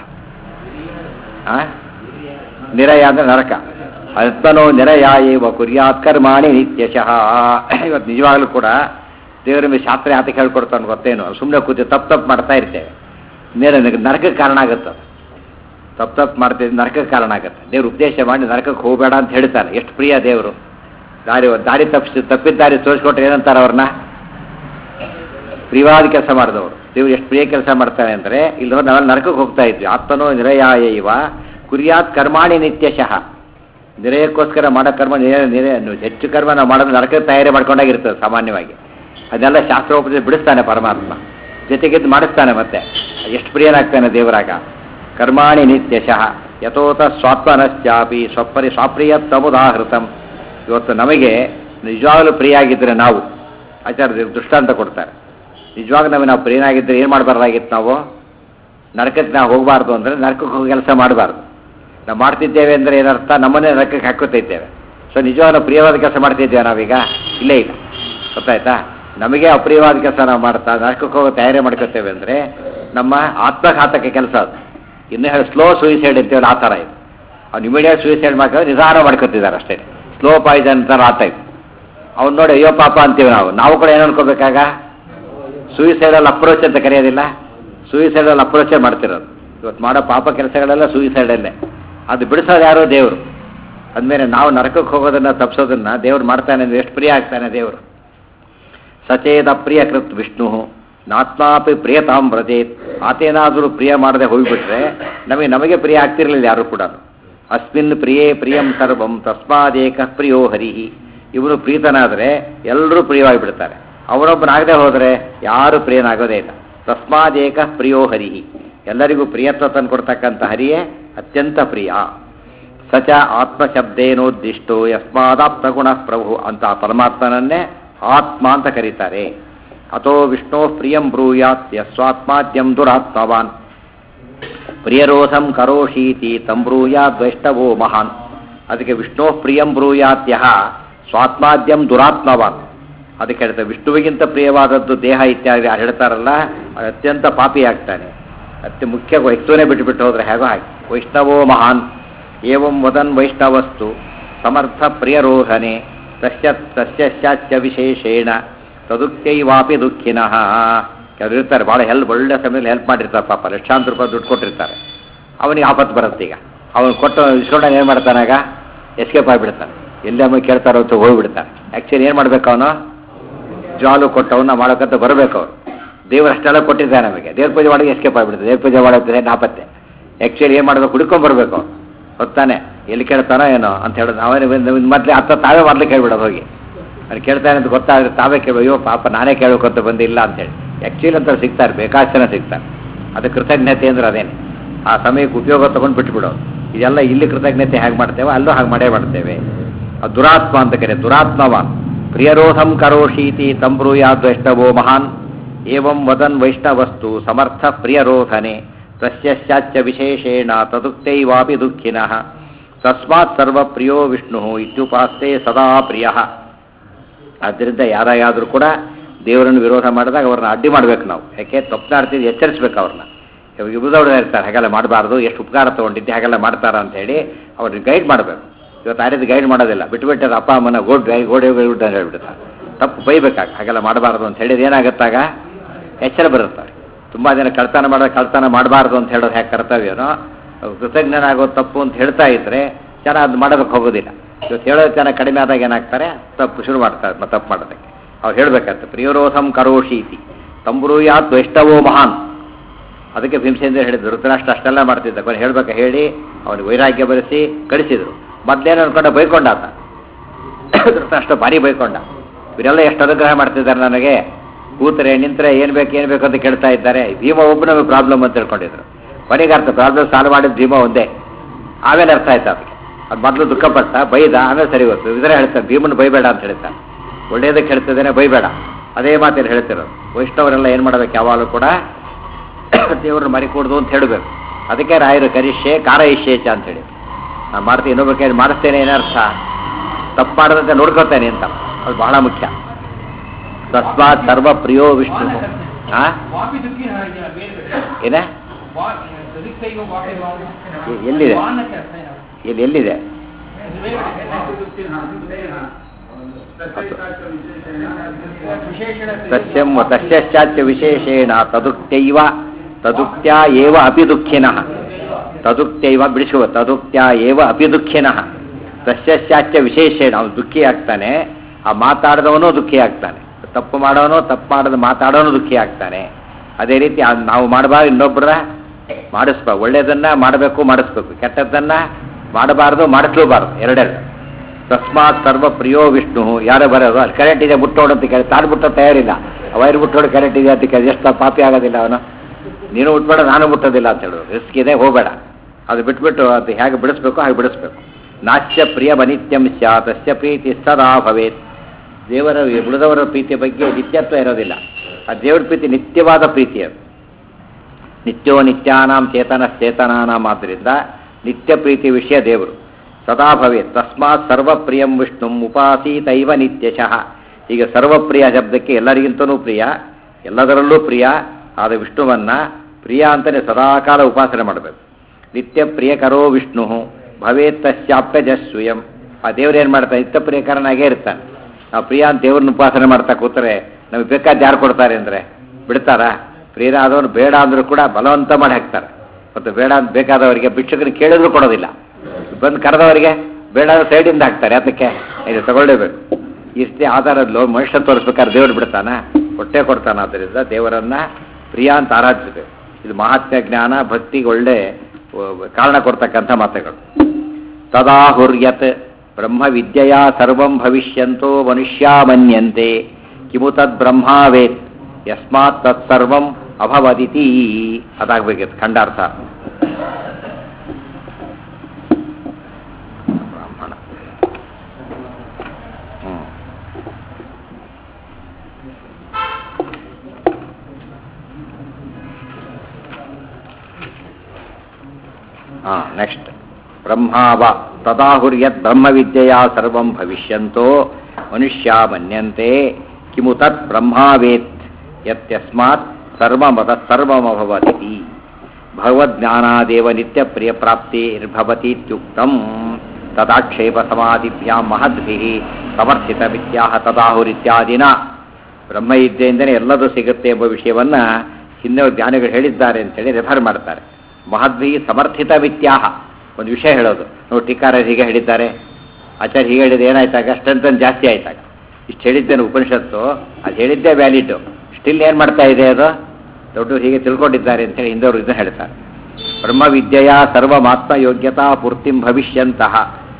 ಆ? ನಿರಯ ಅಂದ್ರೆ ನರಕ ಅಲ್ಪನೋ ನಿರಯ ಇವ ಕುರ್ಯಾತ್ ಕರ್ಮಾಣಿ ನಿತ್ಯಶಃ ಇವತ್ತು ನಿಜವಾಗ್ಲೂ ಕೂಡ ದೇವರ ಮೇಲೆ ಶಾಸ್ತ್ರ ಯಾತಕ್ಕೆ ಹೇಳ್ಕೊಡ್ತಾನೆ ಗೊತ್ತೇನು ಸುಮ್ಮನೆ ಕೂತು ತಪ್ಪು ತಪ್ಪು ಮಾಡ್ತಾ ಇರ್ತೇವೆ ಮೇಲೆ ನರಕಕ್ಕೆ ಕಾರಣ ಆಗುತ್ತೆ ಅದು. ತಪ್ಪು ತಪ್ಪು ಮಾಡ್ತಿದ್ರೆ ನರಕಕ್ಕೆ ಕಾರಣ ಆಗುತ್ತೆ ದೇವ್ರು ಉಪದೇಶ ಮಾಡಿ ನರಕಕ್ಕೆ ಹೋಗಬೇಡ ಅಂತ ಹೇಳ್ತಾನೆ ಎಷ್ಟು ಪ್ರಿಯ ದೇವರು ದಾರಿ ದಾರಿ ತಪ್ಪಿಸಿ ತಪ್ಪಿದ ದಾರಿ ತೋರಿಸ್ಕೊಟ್ರೆ ಏನಂತಾರೆ ಅವ್ರನ್ನ ಪ್ರಿಯವಾದ ಕೆಲಸ ಮಾಡಿದವರು ದೇವ್ರು ಎಷ್ಟು ಪ್ರಿಯ ಕೆಲಸ ಮಾಡ್ತಾನೆ ಅಂದರೆ ಇಲ್ಲಿ ನಾವೆಲ್ಲ ನರಕಕ್ಕೆ ಹೋಗ್ತಾ ಇದ್ವಿ ಆತ್ಮನೋ ನಿರಯಾಯ ಇವ ಕುರ್ಯಾತ್ ಕರ್ಮಾಣಿ ನಿತ್ಯಶಃ ನಿರಯಕ್ಕೋಸ್ಕರ ಮಾಡೋ ಕರ್ಮ ನಿರ ನಿರ ಹೆಚ್ಚು ಕರ್ಮ ನಾವು ಮಾಡೋದು ನರಕಕ್ಕೆ ತಯಾರಿ ಮಾಡ್ಕೊಂಡಾಗಿರ್ತದೆ ಸಾಮಾನ್ಯವಾಗಿ ಅದನ್ನೆಲ್ಲ ಶಾಸ್ತ್ರೋಪದೇಶ ಬಿಡಿಸ್ತಾನೆ ಪರಮಾತ್ಮ ಜೊತೆಗಿದ್ದು ಮಾಡಿಸ್ತಾನೆ ಮತ್ತೆ ಎಷ್ಟು ಪ್ರಿಯನಾಗ್ತಾನೆ ದೇವರಾಗ ಕರ್ಮಾಣಿ ನಿತ್ಯಶಃ ಯಥೋತ ಸ್ವಾತ್ಮನಶ್ಚಾಪಿ ಸ್ವಪರಿ ಸ್ವಾಪ್ರಿಯ ಸಮುದಾಹೃತಂ ಇವತ್ತು ನಮಗೆ ನಿಜವಾಗಲೂ ಪ್ರಿಯ ಆಗಿದ್ದರೆ ನಾವು ಆಚಾರ್ಯ ದೃಷ್ಟಾಂತ ಕೊಡ್ತಾರೆ ನಿಜವಾಗ ನಮಗೆ ನಾವು ಪ್ರಿಯನಾಗಿದ್ದರೆ ಏನು ಮಾಡಬಾರ್ದಾಗಿತ್ತು ನಾವು ನರಕಕ್ಕೆ ನಾವು ಹೋಗಬಾರ್ದು ಅಂದರೆ ನರಕಕ್ಕೆ ಹೋಗಿ ಕೆಲಸ ಮಾಡಬಾರ್ದು ನಾವು ಮಾಡ್ತಿದ್ದೇವೆ ಅಂದರೆ ಏನರ್ಥ ನಮ್ಮನ್ನೇ ನರಕಕ್ಕೆ ಹಾಕೋತಿದ್ದೇವೆ ಸೊ ನಿಜವಾಗ ನಾವು ಪ್ರಿಯವಾದ ಕೆಲಸ ಮಾಡ್ತಿದ್ದೇವೆ ನಾವೀಗ ಇಲ್ಲೇ ಇಲ್ಲ ಗೊತ್ತಾಯ್ತಾ ನಮಗೆ ಅಪ್ರಿಯವಾದ ಕೆಲಸ ನಾವು ಮಾಡ್ತಾ ನರಕಕ್ಕೆ ಹೋಗೋ ತಯಾರಿ ಮಾಡ್ಕೋತೇವೆ ಅಂದರೆ ನಮ್ಮ ಆತ್ಮಘಾತಕ ಕೆಲಸ ಅದು ಇನ್ನೂ ಹೇಳಿ ಸ್ಲೋ ಸೂಯಿಸೈಡ್ ಅಂತೇಳಿ ಆ ಥರ ಇದು ಅವ್ನು ಇಮಿಡಿಯೇಟ್ ಸೂಯಿಸೈಡ್ ಮಾಡ್ಕೊಂಡು ನಿಧಾನ ಮಾಡ್ಕೊತಿದ್ದಾರೆ ಅಷ್ಟೇ ಸ್ಲೋ ಪಾಯ್ಸನ್ ಥರ ಆ ಟೈಪ್ ಅವ್ನು ನೋಡಿ ಅಯ್ಯೋ ಪಾಪ ಅಂತೀವಿ ನಾವು ನಾವು ಕೂಡ ಏನು ಅನ್ಕೋಬೇಕಾಗ ಸೂಯಿಸೈಡಲ್ಲಿ ಅಪ್ರೋಚ್ ಅಂತ ಕರೆಯೋದಿಲ್ಲ ಸೂಯಿಸೈಡಲ್ಲಿ ಅಪ್ರೋಚೇ ಮಾಡ್ತಿರೋದು ಇವತ್ತು ಮಾಡೋ ಪಾಪ ಕೆಲಸಗಳೆಲ್ಲ ಸೂಯಿಸೈಡಲ್ಲೇ ಅದು ಬಿಡಿಸೋದು ಯಾರೋ ದೇವರು ಅಂದಮೇಲೆ ನಾವು ನರಕಕ್ಕೆ ಹೋಗೋದನ್ನ ತಪ್ಪಿಸೋದನ್ನ ದೇವ್ರು ಮಾಡ್ತಾನೆ ಅಂದ್ರೆ ಎಷ್ಟು ಪ್ರಿಯ ಆಗ್ತಾನೆ ದೇವರು ಸಚೇತ ಪ್ರಿಯ ಕೃತ್ ವಿಷ್ಣು ನಾತ್ಮಾಪಿ ಪ್ರಿಯತಾಂ ವ್ರಜೇತ್ ಆತೇನಾದರೂ ಪ್ರಿಯ ಮಾಡದೆ ಹೋಗಿಬಿಟ್ರೆ ನಮಗೆ ನಮಗೆ ಪ್ರಿಯ ಆಗ್ತಿರ್ಲಿಲ್ಲ ಯಾರು ಕೂಡ ಅಸ್ಮಿನ್ ಪ್ರಿಯೇ ಪ್ರಿಯಂ ಸರ್ವಂ ತಸ್ಮಾದೇಕ ಪ್ರಿಯೋ ಹರಿಹಿ ಇವನು ಪ್ರೀತನಾದರೆ ಎಲ್ಲರೂ ಪ್ರಿಯವಾಗಿಬಿಡ್ತಾರೆ ಅವನೊಬ್ಬನಾಗದೆ ಹೋದರೆ ಯಾರು ಪ್ರಿಯನಾಗೋದೇ ಇಲ್ಲ ತಸ್ಮಾದೇಕ ಪ್ರಿಯೋ ಹರಿಹಿ ಎಲ್ಲರಿಗೂ ಪ್ರಿಯತ್ವ ತಂದು ಕೊಡ್ತಕ್ಕಂಥ ಹರಿಯೇ ಅತ್ಯಂತ ಪ್ರಿಯ ಸಚ ಆತ್ಮಶಬ್ದೇನೋದ್ದಿಷ್ಟೋ ಯಸ್ಮಾದಾಪ್ತ ಗುಣ ಪ್ರಭು ಅಂತ ಆ ಪರಮಾತ್ಮನನ್ನೇ ಆತ್ಮ ಅಂತ ಕರೀತಾರೆ ಅಥೋ ವಿಷ್ಣೋ ಪ್ರಿಯಂ ಬ್ರೂಯಾತ್ ಯಸ್ವಾತ್ಮಾದ್ಯಂ ದುರಾತ್ಮವಾನ್ ಪ್ರಿಯರೋಧಂ ಕರೋಷೀತಿ ತಂ ಬ್ರೂಯಾತ್ ವೈಷ್ಣವೋ ಮಹಾನ್ ಅದಕ್ಕೆ ವಿಷ್ಣೋ ಪ್ರಿಯಂ ಬ್ರೂಯಾತ್ಯಹ ಸ್ವಾತ್ಮಾದ್ಯಂ ದುರಾತ್ಮವಾನ್ ಅದಕ್ಕೆ ಹೇಳ್ತಾರೆ ವಿಷ್ಣುವಿಗಿಂತ ಪ್ರಿಯವಾದದ್ದು ದೇಹ ಇತ್ಯಾದಿ ಯಾರು ಹೇಳ್ತಾರಲ್ಲ ಅದು ಅತ್ಯಂತ ಪಾಪಿ ಆಗ್ತಾನೆ ಅತ್ಯ ಮುಖ್ಯ ವೈಷ್ಣವನೇ ಬಿಟ್ಟುಬಿಟ್ಟು ಹೋದ್ರೆ ಹೇಗೋ ಹಾಗೆ ವೈಷ್ಣವೋ ಮಹಾನ್ ಏವಂ ವದನ್ ವೈಷ್ಣವಸ್ತು ಸಮರ್ಥ ಪ್ರಿಯರೋಹನೆ ತಸ್ಯ ತಸ್ಯ ವಿಶೇಷೇಣ ತದುಕ್ತೈವಾಪಿ ದುಃಖಿನಃ ಕೆಲವರು ಇರ್ತಾರೆ ಭಾಳ ಹೆಲ್ಪ್ ಒಳ್ಳೆ ಸಮಯದಲ್ಲಿ ಹೆಲ್ಪ್ ಮಾಡಿರ್ತಾರೆ ಪಾಪ ಲಕ್ಷಾಂತರ ರೂಪಾಯಿ ದುಡ್ಡು ಕೊಟ್ಟಿರ್ತಾರೆ ಅವನಿಗೆ ಆಪತ್ತು ಬರುತ್ತೆ ಈಗ ಅವನು ಕೊಟ್ಟು ಇಸ್ಕೊಂಡ ಏನು ಮಾಡ್ತಾನಾಗ ಎಸ್ಕೇಪ್ ಆಗಿಬಿಡ್ತಾನೆ ಎಲ್ಲಿ ಅಮ್ಮ ಕೇಳ್ತಾರೋ ಅಂತ ಹೋಗ್ಬಿಡ್ತಾನೆ ಆ್ಯಕ್ಚುಲಿ ಏನು ಮಾಡ್ಬೇಕು ಅವನು ಜಾಲು ಕೊಟ್ಟವನ್ನ ಮಾಡೋಕ್ಕಂತ ಬರಬೇಕು ಅವರು ದೇವರು ಅಷ್ಟೆಲ್ಲ ಕೊಟ್ಟಿದ್ದಾರೆ ನಮಗೆ ದೇವ್ರ ಪೂಜೆ ಮಾಡೋಕೆ ಎಸ್ಕೇಪ್ ಆಗಿಬಿಡುತ್ತೆ ದೇವ್ರ ಪೂಜೆ ಮಾಡೋಕ್ಕೆ ನಾಪತ್ತೆ ಆ್ಯಕ್ಚುಲಿ ಏನು ಮಾಡಬೇಕು ಹುಡ್ಕೊಂಡ್ ಬರಬೇಕು ಹೊತ್ತಾನೆ ಎಲ್ಲಿ ಕೇಳ್ತಾನೋ ಏನೋ ಅಂತ ಹೇಳೋದು ಅವನೇ ಮೊದಲೇ ಹತ್ತ ತಾವೇ ಮೊದಲು ಕೇಳ್ಬಿಡೋದು ಹೋಗಿ ಅವ್ನು ಕೇಳ್ತಾನೆ ಅಂತ ಗೊತ್ತಾದ್ರೆ ತಾವೇ ಕೇಳ ಅಯ್ಯೋ ಪಾಪ ನಾನೇ ಕೇಳಬೇಕು ಅಂತ ಬಂದಿಲ್ಲ ಅಂತೇಳಿ ಆ್ಯಕ್ಚುಲಿ ಅಂತ ಸಿಗ್ತಾರೆ ಬೇಕಾಷ್ಟು ಜನ ಸಿಗ್ತಾರೆ ಅದು ಕೃತಜ್ಞತೆ ಅಂದ್ರೆ ಅದೇನೆ ಆ ಸಮಯಕ್ಕೆ ಉಪಯೋಗ ತೊಗೊಂಡು ಬಿಟ್ಬಿಡೋದು ಇದೆಲ್ಲ ಇಲ್ಲಿ ಕೃತಜ್ಞತೆ ಹೇಗೆ ಮಾಡ್ತೇವೆ ಅಲ್ಲೂ ಹಾಗೆ ಮಾಡೇ ಮಾಡ್ತೇವೆ ಅದು ದುರಾತ್ಮ ಅಂತ ಕರೆ ದುರಾತ್ಮವ ಪ್ರಿಯರೋಧಂ ಕರೋಷೀತಿ ತಂಬ್ರೂಯಾದ್ವೈಷ್ಣವೋ ಮಹಾನ್ ಏವಂ ವದನ್ ವೈಷ್ಣವಸ್ತು ಸಮರ್ಥ ಪ್ರಿಯರೋಧನೆ ತಸ್ಯ ವಿಶೇಷೇಣ ತದುಕ್ತೈವಾಪಿ ದುಃಖಿನಃ ತಸ್ಮಾತ್ ಸರ್ವಪ್ರಿಯೋ ವಿಷ್ಣು ಇತ್ಯುಪಾಸ್ತೆ ಸದಾ ಪ್ರಿಯ ಆದ್ದರಿಂದ ಯಾರಾದರೂ ಕೂಡ ದೇವರನ್ನು ವಿರೋಧ ಮಾಡಿದಾಗ ಅವ್ರನ್ನ ಅಡ್ಡಿ ಮಾಡ್ಬೇಕು ನಾವು ಯಾಕೆ ತಪ್ಪನಾಡ್ತಿದ್ದು ಎಚ್ಚರಿಸ್ಬೇಕು ಅವ್ರನ್ನ ಇಬ್ಬದವ್ರು ಇರ್ತಾರೆ ಹಾಗೆಲ್ಲ ಮಾಡಬಾರ್ದು ಎಷ್ಟು ಉಪಕಾರ ತೊಗೊಂಡಿದ್ದೆ ಹಾಗೆಲ್ಲ ಮಾಡ್ತಾರ ಅಂತ ಹೇಳಿ ಅವ್ರಿಗೆ ಗೈಡ್ ಮಾಡಬೇಕು ಇವತ್ತು ಆ ರೀತಿ ಗೈಡ್ ಮಾಡೋದಿಲ್ಲ ಬಿಟ್ಟುಬಿಟ್ಟರೆ ಅಪ್ಪ ಅಮ್ಮನ ಗೋಡ್ ಗೈ ಗೋಡೆ ಗೋಡ್ ಅಂತ ಹೇಳ್ಬಿಡ್ತಾರೆ ತಪ್ಪು ಬೈಬೇಕಾಗ ಹಾಗೆಲ್ಲ ಮಾಡಬಾರ್ದು ಅಂತ ಹೇಳಿದ್ರೆ ಏನಾಗುತ್ತಾಗ ಎಚ್ಚರ ಬರುತ್ತೆ ತುಂಬ ಜನ ಕಳ್ತನ ಮಾಡೋ ಕಳ್ತನ ಮಾಡಬಾರ್ದು ಅಂತ ಹೇಳೋದು ಹೇಗೆ ಕರ್ತವ್ಯನೋ ಕೃತಜ್ಞನಾಗೋ ತಪ್ಪು ಅಂತ ಹೇಳ್ತಾ ಇದ್ರೆ ಜನ ಅದು ಮಾಡೋದಕ್ಕೆ ಹೋಗೋದಿಲ್ಲ ಇವತ್ತು ಹೇಳೋ ಜನ ಕಡಿಮೆ ಆದಾಗ ಏನಾಗ್ತಾರೆ ತಪ್ಪು ಶುರು ಮಾಡ್ತಾರೆ ಮ- ತಪ್ಪು ಮಾಡೋದಕ್ಕೆ ಅವ್ರು ಹೇಳ್ಬೇಕಂತ ಪ್ರಿಯರೋಧಂ ಕರೋಷೀತಿ ತಂಬ್ರೂಯಾತ್ ವೈಷ್ಣವೋ ಮಹಾನ್ ಅದಕ್ಕೆ ಭೀಮಸೇಂದ್ರ ಹೇಳಿದ್ರು ಧೃತರಾಷ್ಟ್ರ ಅಷ್ಟೆಲ್ಲ ಮಾಡ್ತಿದ್ದ ಕೊನೆ ಹೇಳ್ಬೇಕ ಹೇಳಿ ಅವನಿಗೆ ವೈರಾಗ್ಯ ಬರೆಸಿ ಕಳಿಸಿದ್ರು ಮೊದಲೇನು ಅನ್ಕೊಂಡ ಬೈಕೊಂಡ ಆತ ಧೃತರಾಷ್ಟ್ರ ಭಾರಿ ಬೈಕೊಂಡ ಇವರೆಲ್ಲ ಎಷ್ಟು ಅನುಗ್ರಹ ಮಾಡ್ತಿದ್ದಾರೆ ನನಗೆ ಕೂತರೆ ನಿಂತರೆ ಏನು ಬೇಕು ಏನು ಬೇಕು ಅಂತ ಕೇಳ್ತಾ ಇದ್ದಾರೆ ಭೀಮ ಒಬ್ಬ ನಮಗೆ ಪ್ರಾಬ್ಲಮ್ ಅಂತ ತಿಳ್ಕೊಂಡಿದ್ರು ಕೊನೆಗೆ ಅರ್ಥ ಪ್ರಾಬ್ಲಮ್ ಸಾಲ್ವ್ ಮಾಡಿದ ಭೀಮ ಒಂದೇ ಆಮೇಲೆ ಅರ್ಥ ಆಯ್ತು ಅದಕ್ಕೆ ಅದು ಮೊದಲು ದುಃಖಪಟ್ಟ ಬೈದ ಆಮೇಲೆ ಸರಿ ಹೋಯ್ತು ಇದರ ಹೇಳ್ತಾರೆ ಭೀಮನ ಬೈಬೇಡ ಅಂತ ಹೇಳ್ತಾರೆ ಒಳ್ಳೆಯದಕ್ಕೆ ಹೇಳ್ತಿದ್ದೇನೆ ಬೈಬೇಡ ಅದೇ ಮಾತೇನು ಹೇಳ್ತಿರೋದು ವೈಷ್ಣವರೆಲ್ಲ ಏನು ಮಾಡಬೇಕು ಯಾವಾಗಲೂ ಕೂಡ ದೇವ್ರನ್ನ ಮರಿಕೊಡ್ದು ಅಂತ ಹೇಳಬೇಕು ಅದಕ್ಕೆ ರಾಯರು ಕರಿಷ್ಯೆ ಕಾರ ಇಷ್ಯೇಚ ಅಂತ ಹೇಳಿ ನಾನು ಮಾಡ್ತೀನಿ ಇನ್ನೊಬ್ಬ ಕೈ ಮಾಡಿಸ್ತೇನೆ ಏನರ್ಥ ತಪ್ಪು ಮಾಡದಂತೆ ನೋಡ್ಕೊತೇನೆ ಅಂತ ಅದು ಬಹಳ ಮುಖ್ಯ ತಸ್ಮಾತ್ ಸರ್ವ ಪ್ರಿಯೋ ವಿಷ್ಣು ಹಾ ವಾಪಿ ದುಃಖಿ ಹಾಗೆ ಬೇರೆ ಬೇರೆ ಏನ ವಾ- ದುಃಖಿಸೈವ ವಾಪಿ ವಾಪಿ. ಎ- ಎಲ್ಲಿದೆ? ವಾಹನಕ್ಕೆ ಅರ್ಥ ಏನು? ಇಲ್ಲಿ ಎಲ್ಲಿದೆ ಇದು ಬೇರೆ ಬೇರೆ. ವಿಶೇಷಣ ಸಸ್ಯಂ ತಸ್ಯಶ್ಚಾಚ್ಯ ವಿಶೇಷೇಣ ತದುಕ್ತೈವ ತದುಕ್ತ್ಯ ಏವ ಅಪಿ ದುಃಖಿನಃ ತದುಕ್ತೈವ ಬಿಡಿಸುವ ತದುಕ್ತ್ಯ ಏವ ಅಪಿ ದುಃಖಿನಃ ತಸ್ಯಶ್ಚಾಚ್ಯ ವಿಶೇಷೇಣ ಅವನು ದುಃಖಿ ಆಗ್ತಾನೆ ಆ ಮಾತಾಡಿದವನು ದುಃಖಿ ಆಗ್ತಾನೆ ತಪ್ಪು ಮಾಡೋನು ತಪ್ಪು ಮಾಡದ ಮಾತಾಡೋನು ದುಃಖಿ ಆಗ್ತಾನೆ ಅದೇ ರೀತಿ ಆ ನಾವು ಮಾಡಬಾರ್ದು ಇನ್ನೊಬ್ಬರ ಮಾಡಿಸ್ಬಾರ್ದು ಒಳ್ಳೆಯದನ್ನ ಮಾಡಬೇಕು ಮಾಡಿಸ್ಬೇಕು ಕೆಟ್ಟದ್ದನ್ನ ಮಾಡಬಾರ್ದು ಮಾಡಿಸ್ಲೂಬಾರ್ದು ಎರಡೆರಡು ತಸ್ಮಾತ್ ಸರ್ವ ಪ್ರಿಯೋ ವಿಷ್ಣು ಯಾರು ಬರೋದು ಅಲ್ಲಿ ಕರೆಂಟ್ ಇದೆ ಮುಟ್ಟೋಡು ಅಂತ ಕೇಳಿ ತಾನು ಮುಟ್ಟೋ ತಯಾರಿಲ್ಲ ವೈರ್ ಮುಟ್ಟೋಡು ಕರೆಂಟ್ ಇದೆ ಅಂತ ಕೇಳಿ ಎಷ್ಟು ಪಾಪಿ ಆಗೋದಿಲ್ಲ ಅವನು ನೀನು ಮುಟ್ಬೇಡ ನಾನು ಮುಟ್ಟೋದಿಲ್ಲ ಅಂತ ಹೇಳೋದು ರಿಸ್ಕ್ ಇದೆ ಹೋಗಬೇಡ ಅದು ಬಿಟ್ಬಿಟ್ಟು ಅದು ಹೇಗೆ ಬಿಡಿಸ್ಬೇಕು ಹಾಗೆ ಬಿಡಿಸ್ಬೇಕು ನಾಚ್ಯ ಪ್ರಿಯ ಬನಿತ್ಯಂ ಸ್ಯಾತ್ ತಸ್ಯ ಪ್ರೀತಿ ಸದಾ ಭವೇತ್ ದೇವರ ಉಳಿದವರ ಪ್ರೀತಿಯ ಬಗ್ಗೆ ನಿತ್ಯತ್ವ ಇರೋದಿಲ್ಲ ಆ ದೇವರ ಪ್ರೀತಿ ನಿತ್ಯವಾದ ಪ್ರೀತಿ ಅದು ನಿತ್ಯೋ ನಿತ್ಯಾನಾಂ ಚೇತನ ಚೇತನಾನಾಂ ಆದ್ದರಿಂದ ನಿತ್ಯ ಪ್ರೀತಿ ವಿಷಯ ದೇವರು ಸದಾ ಭವೇತ್ ತಸ್ಮಾತ್ ಸರ್ವಪ್ರಿಯಂ ವಿಷ್ಣು ಉಪಾಸೀತೈವ ನಿತ್ಯಶಃ ಈಗ ಸರ್ವಪ್ರಿಯ ಶಬ್ದಕ್ಕೆ ಎಲ್ಲರಿಗಿಂತನೂ ಪ್ರಿಯ ಎಲ್ಲದರಲ್ಲೂ ಪ್ರಿಯ ಆದ ವಿಷ್ಣುವನ್ನ ಪ್ರಿಯ ಅಂತಲೇ ಸದಾಕಾಲ ಉಪಾಸನೆ ಮಾಡಬೇಕು ನಿತ್ಯ ಪ್ರಿಯಕರೋ ವಿಷ್ಣು ಭವೇತ್ ತಸ್ಯಾಪ್ಯಜ ಸ್ವಯಂ ಆ ದೇವ್ರು ಏನು ಮಾಡ್ತಾನೆ ನಿತ್ಯ ಪ್ರಿಯಕರನಾಗೇ ಇರ್ತಾನೆ ನಾವು ಪ್ರಿಯ ಅಂತ ದೇವ್ರನ್ನ ಉಪಾಸನೆ ಮಾಡ್ತಾ ಕೂತ್ರೆ ನಮಗೆ ಬೇಕಾದ ಯಾರು ಕೊಡ್ತಾರೆ ಅಂದರೆ ಬಿಡ್ತಾರಾ ಪ್ರಿಯರಾದವನು ಬೇಡ ಅಂದರೂ ಕೂಡ ಬಲವಂತ ಮಾಡಿ ಹಾಕ್ತಾರೆ ಮತ್ತು ಬೇಡ ಅಂತ ಬೇಕಾದವರಿಗೆ ಭಿಕ್ಷಕರಿಗೆ ಕೇಳಿದ್ರು ಕೊಡೋದಿಲ್ಲ ಬಂದು ಕರೆದವರಿಗೆ ಬೇಡ ಸೈಡಿಂದ ಹಾಕ್ತಾರೆ ಅದಕ್ಕೆ ಇದು ತಗೊಳ್ಳೇಬೇಕು ಇಷ್ಟೇ ಆಧಾರ ಲೋ ಮನುಷ್ಯ ತೋರಿಸ್ಬೇಕಾದ್ರೆ ದೇವರು ಬಿಡ್ತಾನ ಕೊಟ್ಟೆ ಕೊಡ್ತಾನ ಆದ್ದರಿಂದ ದೇವರನ್ನ ಪ್ರಿಯ ಅಂತ ಆರಾಧಿಸಬೇಕು ಇದು ಮಹಾತ್ಮ ಜ್ಞಾನ ಭಕ್ತಿಗೆ ಒಳ್ಳೆ ಆ, ಕಾರಣ ಕೊಡ್ತಕ್ಕಂಥ ಮಾತುಗಳು ತದಾ ಹುರ್ಯತ್ ಬ್ರಹ್ಮ ವಿದ್ಯೆಯ ಸರ್ವಂ ಭವಿಷ್ಯಂತೋ ಮನುಷ್ಯ ಮನ್ಯಂತೆ ಕಿಮು ತದ್ ಬ್ರಹ್ಮಾವೇತ್ ಯಸ್ಮಾತ್ ತತ್ ಸರ್ವಂ ಅಭವದಿತಿ ಅದಾಗಬೇಕಿತ್ತು ಖಂಡಾರ್ಥ ಬ್ರಾಹ್ಮಣ ಹ್ಮ್. ಹಾ ನೆಕ್ಸ್ಟ್ ಬ್ರಹ್ಮಾವ ತದಾಹುರ್ಯತ್ ಬ್ರಹ್ಮವಿದ್ಯೆಯ ಸರ್ವಂ ಭವಿಷ್ಯಂತೋ ಮನುಷ್ಯ ಮನ್ಯಂತೆ ಕಿಮು ತತ್ ಬ್ರಹ್ಮಾವೇತ್ ಯತ್ಯಸ್ಮಾತ್ ಸರ್ವಮದ ಸರ್ವಮಭವತಿ ಭಗವಜ್ಞಾನಾದೇವ ನಿತ್ಯ ಪ್ರಿಯ ಪ್ರಾಪ್ತಿರ್ಭವತಿ ಇತ್ಯುಕ್ತಂ ತದಾಕ್ಷೇಪ ಸಮಾಧಿಭ್ಯಾಂ ಮಹದ್ಭಿಃ ಸಮರ್ಥಿತ ವಿದ್ಯಾಹ ತದಾಹುರಿತ್ಯಾದಿನ ಬ್ರಹ್ಮವಿದ್ಯೆಯಿಂದಲೇ ಎಲ್ಲದೂ ಸಿಗುತ್ತೆ ಎಂಬ ವಿಷಯವನ್ನ ಹಿಂದೆ ಜ್ಞಾನಿಗಳು ಹೇಳಿದ್ದಾರೆ ಅಂತೇಳಿ ರೆಫರ್ ಮಾಡ್ತಾರೆ ಮಹದ್ಭಿ ಸಮರ್ಥಿತ ವಿದ್ಯಾಹ ಒಂದು ವಿಷಯ ಹೇಳೋದು ನೋಡಿ ಟೀಕಾರ ಹೀಗೆ ಹೇಳಿದ್ದಾರೆ ಆಚಾರ್ಯ ಹೀಗೆ ಹೇಳಿದ್ರೆ ಏನಾಯ್ತಾಗ ಸ್ಟ್ರೆಂತ್ ಜಾಸ್ತಿ ಆಯ್ತಾಗ ಇಷ್ಟು ಹೇಳಿದ್ದೇನೆ ಉಪನಿಷತ್ತು ಅದು ಹೇಳಿದ್ದೇ ವ್ಯಾಲಿಡ್ ಸ್ಟಿಲ್ ಏನು ಮಾಡ್ತಾ ಇದೆ ಅದು ದೊಡ್ಡವರು ಹೀಗೆ ತಿಳ್ಕೊಂಡಿದ್ದಾರೆ ಅಂತೇಳಿ ಹಿಂದವರು ಇದನ್ನ ಹೇಳ್ತಾರೆ ಬ್ರಹ್ಮವಿದ್ಯೆಯ ಸರ್ವಮಾತ್ಮ ಯೋಗ್ಯತಾ ಪೂರ್ತಿಂ ಭವಿಷ್ಯಂತಹ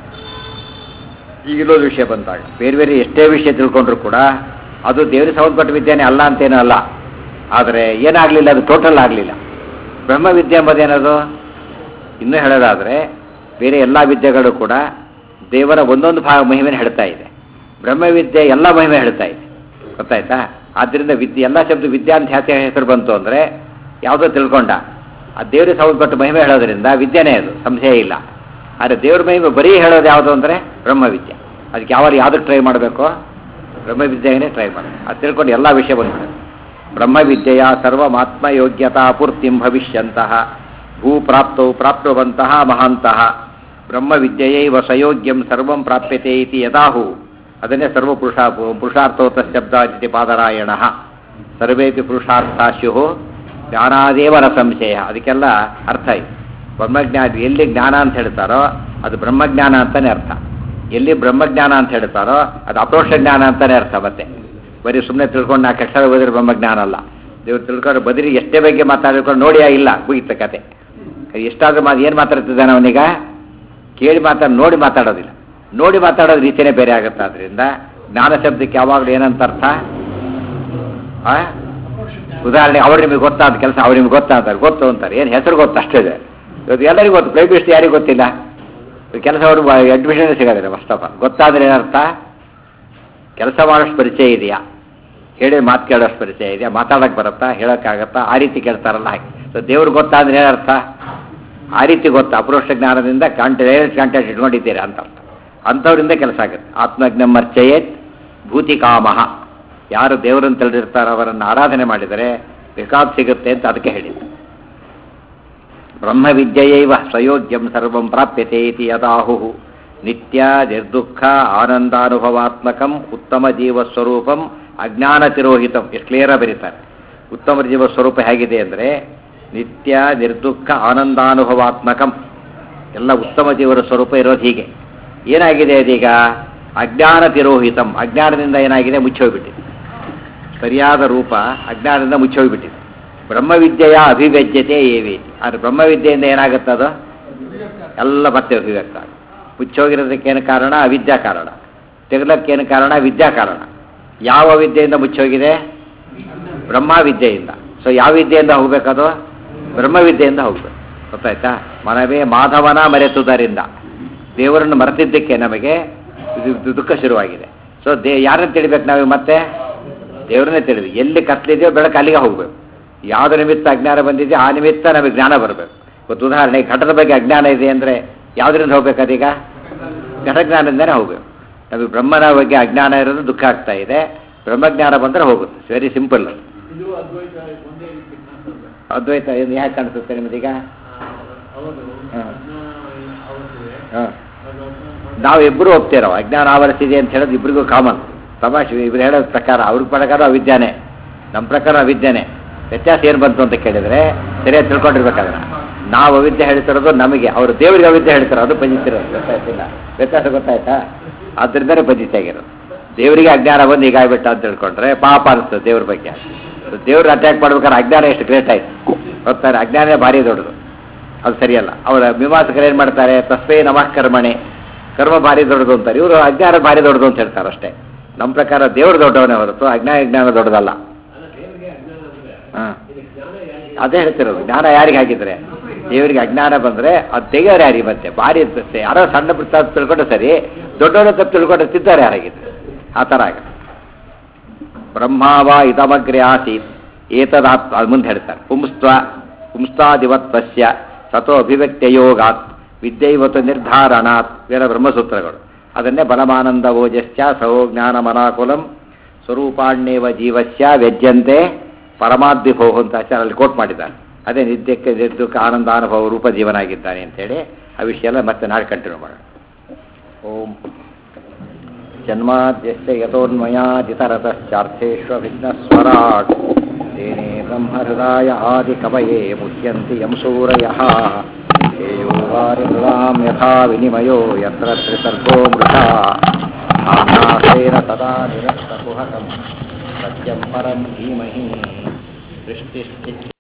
ಈಗಿಲ್ಲೊಂದು ವಿಷಯ ಬಂದಾಗ ಬೇರೆ ಬೇರೆ ಎಷ್ಟೇ ವಿಷಯ ತಿಳ್ಕೊಂಡ್ರು ಕೂಡ ಅದು ದೇವರಿಗೆ ಸಂಬಂಧಪಟ್ಟ ವಿದ್ಯೆನೇ ಅಲ್ಲ ಅಂತೇನೂ ಅಲ್ಲ ಆದರೆ ಏನಾಗಲಿಲ್ಲ ಅದು ಟೋಟಲ್ ಆಗಲಿಲ್ಲ ಬ್ರಹ್ಮವಿದ್ಯೆ ಎಂಬುದೇನದು ಇನ್ನೂ ಹೇಳೋದಾದರೆ ಬೇರೆ ಎಲ್ಲ ವಿದ್ಯೆಗಳು ಕೂಡ ದೇವರ ಒಂದೊಂದು ಭಾಗ ಮಹಿಮೆನ ಹೇಳ್ತಾ ಇದೆ ಬ್ರಹ್ಮವಿದ್ಯೆ ಎಲ್ಲ ಮಹಿಮೆ ಹೇಳ್ತಾ ಇದೆ ಗೊತ್ತಾಯ್ತಾ ಆದ್ದರಿಂದ ವಿದ್ಯೆ ಎಲ್ಲ ಶಬ್ದ ವಿದ್ಯಾ ಅಂತ ಯಾಕೆ ಹೆಸರು ಬಂತು ಅಂದರೆ ಯಾವುದೋ ತಿಳ್ಕೊಂಡ ಆ ದೇವರಿಗೆ ಸಂಬಂಧಪಟ್ಟ ಮಹಿಮೆ ಹೇಳೋದ್ರಿಂದ ವಿದ್ಯೆನೇ ಅದು ಸಂಶಯ ಇಲ್ಲ ಆದರೆ ದೇವ್ರ ಮಹಿಮೆ ಬರೀ ಹೇಳೋದು ಯಾವುದು ಅಂದರೆ ಬ್ರಹ್ಮವಿದ್ಯೆ ಅದಕ್ಕೆ ಯಾವ ಯಾವುದಕ್ಕೆ ಟ್ರೈ ಮಾಡಬೇಕು ಬ್ರಹ್ಮವಿದ್ಯೆಗೇ ಟ್ರೈ ಮಾಡಬೇಕು ಅದು ತಿಳ್ಕೊಂಡು ಎಲ್ಲ ವಿಷಯ ಬಂದ್ಬಿಡುತ್ತೆ ಬ್ರಹ್ಮವಿದ್ಯೆಯ ಸರ್ವಮಾತ್ಮ ಯೋಗ್ಯತಾ ಪೂರ್ತಿಂ ಭವಿಷ್ಯಂತಹ ಭೂಪ್ರಾಪ್ತೌ ಪ್ರಾಪ್ತವಂತಹ ಮಹಾಂತಹ ಬ್ರಹ್ಮವಿದ್ಯೆಯೈವ ಸಯೋಗ್ಯಂ ಸರ್ವಂ ಪ್ರಾಪ್ಯತೆ ಇತಿ ಯದಾಹು ಅದನ್ನೇ ಸರ್ವ ಪುರುಷ ಪುರುಷಾರ್ಥೋತ ಶಬ್ದಾದಿತಿ ಪಾದರಾಯಣ ಸರ್ವೇಪಿ ಪುರುಷಾರ್ಥ ಸ್ಯು ಜ್ಞಾನಾದೇವ ನ ಸಂಶಯ ಅದಕ್ಕೆಲ್ಲ ಅರ್ಥ ಇದೆ ಬ್ರಹ್ಮಜ್ಞಾನ ಎಲ್ಲಿ ಜ್ಞಾನ ಅಂತ ಹೇಳ್ತಾರೋ ಅದು ಬ್ರಹ್ಮಜ್ಞಾನ ಅಂತಾನೆ ಅರ್ಥ ಎಲ್ಲಿ ಬ್ರಹ್ಮಜ್ಞಾನ ಅಂತ ಹೇಳ್ತಾರೋ ಅದು ಅಪರೋಕ್ಷ ಜ್ಞಾನ ಅಂತಾನೆ ಅರ್ಥ ಮತ್ತೆ ಬರೀ ಸುಮ್ಮನೆ ತಿಳ್ಕೊಂಡು ನಾಲ್ಕು ಅಕ್ಷರ ಓದಿದ್ರೆ ಬ್ರಹ್ಮಜ್ಞಾನ ಅಲ್ಲ ದೇವ್ರು ತಿಳ್ಕೊಂಡು ಬದರಿ ಎಷ್ಟೇ ಬಗ್ಗೆ ಮಾತಾಡಿಕೊಂಡು ನೋಡಿಯಾ ಇಲ್ಲ ಮುಗಿತ ಕತೆ ಎಷ್ಟಾದ್ರೂ ಮಾತು ಏನು ಮಾತಾಡ್ತಿದ್ದಾನೆ ಅವನೀಗ ಕೇಳಿ ಮಾತಾಡಿ ನೋಡಿ ಮಾತಾಡೋದಿಲ್ಲ ನೋಡಿ ಮಾತಾಡೋದು ರೀತಿಯೇ ಬೇರೆ ಆಗುತ್ತೆ ಅದರಿಂದ ಜ್ಞಾನ ಶಬ್ದಕ್ಕೆ ಯಾವಾಗಲೂ ಏನಂತ ಅರ್ಥ ಆ? ಉದಾಹರಣೆ ಅವ್ರು ನಿಮಗೆ ಗೊತ್ತಾದ ಕೆಲಸ ಅವ್ರು ನಿಮ್ಗೆ ಗೊತ್ತಾ ಅಂತಾರೆ ಗೊತ್ತು ಅಂತಾರೆ ಏನು ಹೆಸರು ಗೊತ್ತು ಅಷ್ಟೇ ಇದೆ ಇವತ್ತು ಎಲ್ಲರಿಗೂ ಗೊತ್ತು ಪ್ರೈವೇಟ್ ಯಾರಿಗೂ ಗೊತ್ತಿಲ್ಲ ಕೆಲಸ ಅವರು ಅಡ್ಮಿಷನ್ ಸಿಗೋದಿಲ್ಲ ಫಸ್ಟ್ ಆಫ್ ಆಲ್ ಗೊತ್ತಾದ್ರೆ ಏನರ್ಥ ಕೆಲಸ ಮಾಡೋಷ್ಟು ಪರಿಚಯ ಇದೆಯಾ ಹೇಳಿ ಮಾತು ಕೇಳೋಷ್ಟು ಪರಿಚಯ ಇದೆಯಾ ಮಾತಾಡೋಕೆ ಬರುತ್ತಾ ಹೇಳೋಕ್ಕಾಗತ್ತಾ ಆ ರೀತಿ ಕೇಳ್ತಾರಲ್ಲ ಹಾಗೆ ಸೊ ದೇವ್ರು ಗೊತ್ತಾದ್ರೆ ಏನರ್ಥ ಆ ರೀತಿ ಗೊತ್ತು ಅಪರೋಕ್ಷ ಜ್ಞಾನದಿಂದ ಕಾಂಟ್ಯಾಕ್ಟ್ ಡೈರೆಕ್ಟ್ ಕಾಂಟ್ಯಾಕ್ಟ್ ಇಟ್ಕೊಂಡಿದ್ದೀರಾ ಅಂತ ಅರ್ಥ ಅಂಥವ್ರಿಂದ ಕೆಲಸ ಆಗುತ್ತೆ ಆತ್ಮಜ್ಞ ಮರ್ಚಯೇತ್ ಭೂತಿ ಕಾಮಃ ಯಾರು ದೇವರನ್ನು ತಿಳಿದಿರ್ತಾರೋ ಅವರನ್ನು ಆರಾಧನೆ ಮಾಡಿದರೆ ಬೇಕಾದ್ ಸಿಗುತ್ತೆ ಅಂತ ಅದಕ್ಕೆ ಹೇಳಿದ್ದು ಬ್ರಹ್ಮವಿದ್ಯೆಯೈವ ಸ್ವಯೋಗ್ಯಂ ಸರ್ವಂ ಪ್ರಾಪ್ಯತೆ ಇತಿ ಯದಾಹು ನಿತ್ಯ ನಿರ್ದುಃಖ ಆನಂದಾನುಭವಾತ್ಮಕಂ ಉತ್ತಮ ಜೀವ ಸ್ವರೂಪಂ ಅಜ್ಞಾನ ತಿರೋಹಿತಂ ಎಷ್ಟು ಕ್ಲಿಯರ ಬರೀತಾರೆ ಉತ್ತಮ ಜೀವ ಸ್ವರೂಪ ಹೇಗಿದೆ ಅಂದರೆ ನಿತ್ಯ ನಿರ್ದುಃಖ ಆನಂದಾನುಭವಾತ್ಮಕಂ ಎಲ್ಲ ಉತ್ತಮ ಜೀವರ ಸ್ವರೂಪ ಇರೋದು ಹೀಗೆ ಏನಾಗಿದೆ ಅದೀಗ ಅಜ್ಞಾನ ತಿರೋಹಿತಂ ಅಜ್ಞಾನದಿಂದ ಏನಾಗಿದೆ ಮುಚ್ಚೋಗ್ಬಿಟ್ಟಿದೆ ಸರಿಯಾದ ರೂಪ ಅಜ್ಞಾನದಿಂದ ಮುಚ್ಚೋಗ್ಬಿಟ್ಟಿದೆ ಬ್ರಹ್ಮವಿದ್ಯೆಯ ಅಭಿವ್ಯಜ್ಯತೆ ಏವಿ ಆದರೆ ಬ್ರಹ್ಮವಿದ್ಯೆಯಿಂದ ಏನಾಗುತ್ತೆ ಅದು ಎಲ್ಲ ಮತ್ತೆ ಅಭಿವ್ಯಕ್ತ ಆಗುತ್ತೆ. ಮುಚ್ಚೋಗಿರೋದಕ್ಕೇನು ಕಾರಣ ಅವಿದ್ಯಾ ಕಾರಣ ತೆಗಲಕ್ಕೇನು ಕಾರಣ ವಿದ್ಯಾ ಕಾರಣ ಯಾವ ವಿದ್ಯೆಯಿಂದ ಮುಚ್ಚೋಗಿದೆ ಬ್ರಹ್ಮವಿದ್ಯೆಯಿಂದ ಸೊ ಯಾವ ವಿದ್ಯೆಯಿಂದ ಹೋಗ್ಬೇಕದು ಬ್ರಹ್ಮವಿದ್ಯೆಯಿಂದ ಹೋಗ್ಬೇಕು ಗೊತ್ತಾಯ್ತಾ ಮನವೇ ಮಾಧವನ ಮರೆತುದರಿಂದ ದೇವರನ್ನು ಮರೆತಿದ್ದಕ್ಕೆ ನಮಗೆ ಇದು ಇದು ದುಃಖ ಶುರುವಾಗಿದೆ ಸೊ ದೇ ಯಾರನ್ನ ತಿಳಿಬೇಕು ನಾವು ಮತ್ತೆ ದೇವ್ರನ್ನೇ ತಿಳಿದ್ವಿ ಎಲ್ಲಿ ಕತ್ಲಿದೆಯೋ ಬೆಳಕು ಅಲ್ಲಿಗೆ ಹೋಗ್ಬೇಕು ಯಾವ್ದು ನಿಮಿತ್ತ ಅಜ್ಞಾನ ಬಂದಿದೆಯೋ ಆ ನಿಮಿತ್ತ ನಮಗೆ ಜ್ಞಾನ ಬರಬೇಕು ಇವತ್ತು ಉದಾಹರಣೆ ಘಟದ ಬಗ್ಗೆ ಅಜ್ಞಾನ ಇದೆ ಅಂದರೆ ಯಾವುದರಿಂದ ಹೋಗ್ಬೇಕು ಅದೀಗ ಘಟಜ್ಞಾನದಿಂದನೇ ಹೋಗ್ಬೇಕು ನಮಗೆ ಬ್ರಹ್ಮನ ಬಗ್ಗೆ ಅಜ್ಞಾನ ಇರೋದು ದುಃಖ ಆಗ್ತಾ ಇದೆ ಬ್ರಹ್ಮಜ್ಞಾನ ಬಂದರೆ ಹೋಗುತ್ತೆ ವೆರಿ ಸಿಂಪಲ್ ಇದು ಅದ್ವೈತ ಒಂದೇ ರೀತಿ ಕಾಣ್ತದೆ ಅದ್ವೈತ ಇದು ಯಾಕೆ ಕಾಣಿಸುತ್ತೆ ನಿಮ್ಮದೀಗ ಅವರು ಹಾ. ಅವತ್ತಿದೆ ಹಾಂ ನಾವಿಬ್ಬರು ಒಪ್ತೇರೋ ಅಜ್ಞಾನ ಆವರಿಸಿದೆ ಅಂತ ಹೇಳೋದು ಇಬ್ಬರಿಗೂ ಕಾಮನ್ ತಮಾಷೆ ಇಬ್ರು ಹೇಳೋದ್ ಪ್ರಕಾರ ಅವ್ರ ಪ್ರಕಾರ ಅವಿದ್ಯಾನೆ ನಮ್ಮ ಪ್ರಕಾರ ಅವಿದ್ಯಾನೆ ವ್ಯತ್ಯಾಸ ಏನು ಬಂತು ಅಂತ ಕೇಳಿದ್ರೆ ಸರಿಯಾಗಿ ತಿಳ್ಕೊಂಡಿರ್ಬೇಕಾದ್ರೆ ನಾವು ಅವಿದ್ಯೆ ಹೇಳ್ತಿರೋದು ನಮಗೆ ಅವರು ದೇವರಿಗೆ ಅವಿದ್ಯೆ ಹೇಳ್ತಾರೆ ಅದು ಪಂಜಿತಿರೋದು ಗೊತ್ತಾಯ್ತಿಲ್ಲ ವ್ಯತ್ಯಾಸ ಗೊತ್ತಾಯ್ತಾ ಆದ್ರಿಂದನೇ ಪಂಜಿತ ಆಗಿರೋದು ದೇವರಿಗೆ ಅಜ್ಞಾನ ಬಂದು ಹೀಗಾಗ್ಬಿಟ್ಟ ಅಂತ ತಿಳ್ಕೊಂಡ್ರೆ ಪಾಪ ಅನಿಸ್ತದೆ ದೇವ್ರ ಬಗ್ಗೆ ದೇವ್ರ ಅಟ್ಯಾಕ್ ಮಾಡ್ಬೇಕಾದ್ರೆ ಅಜ್ಞಾನ ಎಷ್ಟು ಗ್ರೇಟ್ ಆಯ್ತು ಗೊತ್ತಾರೆ ಅಜ್ಞಾನನೇ ಭಾರಿ ದೊಡ್ಡದು ಅದು ಸರಿಯಲ್ಲ ಅವರ ಮೀಮಾಂಸಕರು ಏನು ಮಾಡ್ತಾರೆ ತಸ್ಮೈ ನಮಃ ಕರ್ಮಣೆ ಕರ್ಮ ಭಾರಿ ದೊಡ್ಡದು ಅಂತಾರೆ ಇವರು ಅಜ್ಞಾನ ಭಾರಿ ದೊಡ್ಡದು ಅಂತ ಹೇಳ್ತಾರೆ ಅಷ್ಟೇ ನಮ್ಮ ಪ್ರಕಾರ ದೇವರು ದೊಡ್ಡವನೇ ಹೊರತು ಅಜ್ಞಾನ ಜ್ಞಾನ ದೊಡ್ಡದಲ್ಲ ಅಲ್ಲ ದೇವರಿಗೆ ಅಜ್ಞಾನ ಅಂದ್ರೆ ಹಾಂ ಇದು ಜ್ಞಾನ ಯಾರಿಗೆ ಅದೇ ಹೇಳ್ತಿರೋದು ಜ್ಞಾನ ಯಾರಿಗೆ ಹಾಕಿದ್ರೆ ದೇವರಿಗೆ ಅಜ್ಞಾನ ಬಂದರೆ ಅದು ತೆಗೆಯೋರು ಯಾರಿಗೆ ಮತ್ತೆ ಭಾರಿ ಇರ್ತದೆ ಯಾರೋ ಸಣ್ಣ ಪುಟ್ಟ ತಪ್ಪು ತಿಳ್ಕೊಂಡ್ರೆ ಸರಿ ದೊಡ್ಡವರು ತಪ್ಪು ತಿಳ್ಕೊಂಡ್ರೆ ತಿದ್ದಾರೆ ಯಾರಾಗಿದ್ರೆ ಆ ಥರ ಆಗ ಬ್ರಹ್ಮಾವ ಇದಮಗ್ರೆ ಆಸೀತ್ ಏತದಾತ್ ಅದು ಮುಂದೆ ಹೇಳ್ತಾರೆ ಪುಂಸ್ತ್ವ ಪುಂಸ್ತಾದಿವತ್ವಸ್ಯ ಸತೋ ಅಭಿವ್ಯಕ್ತಿಯೋಗಾತ್ ವಿದ್ಯೈವತು ನಿರ್ಧಾರಣಾತ್ ಇವೆಲ್ಲ ಬ್ರಹ್ಮಸೂತ್ರಗಳು ಅದನ್ನೇ ಬಲಮಾನಂದ ಓಜಸ್ಯ ಸಹೋ ಜ್ಞಾನ ಮನಾಕುಲಂ ಸ್ವರೂಪಾಣ್ಯೇವ ಜೀವಸ್ಯ ವ್ಯಜ್ಯಂತೆ ಪರಮಾದ್ವಿಭೋ ಅಂತ ಆಚಾರ್ಯ ಅಲ್ಲಿ ಕೋಟ್ ಮಾಡಿದ್ದಾರೆ ಅದೇ ನಿತ್ಯಕ್ಕೆ ನಿರ್ದುಃಖ ಆನಂದಾನುಭವ ರೂಪ ಜೀವನಾಗಿದ್ದಾನೆ ಅಂತೇಳಿ ಆ ವಿಷಯ ಎಲ್ಲ ಮತ್ತೆ ನಾಳೆ ಕಂಟಿನ್ಯೂ ಮಾಡೋಣ ಓಂ ಜನ್ಮಾದ್ಯಸ್ಯ ಯತೋನ್ಮಯಾದಿತರತಶ್ಚಾರ್ಥೇष्वभिघ्नस्वराट् तेने ब्रह्महृदाय आदिकवये मुह्यन्ति यं सूरयः हेयो वारिमृदां यथा विनिमयो यत्र त्रिसर्गो मृषा आम्नासेन तदा निरस्तकुहकं सत्यं परं धीमहि दृष्टिश्चित्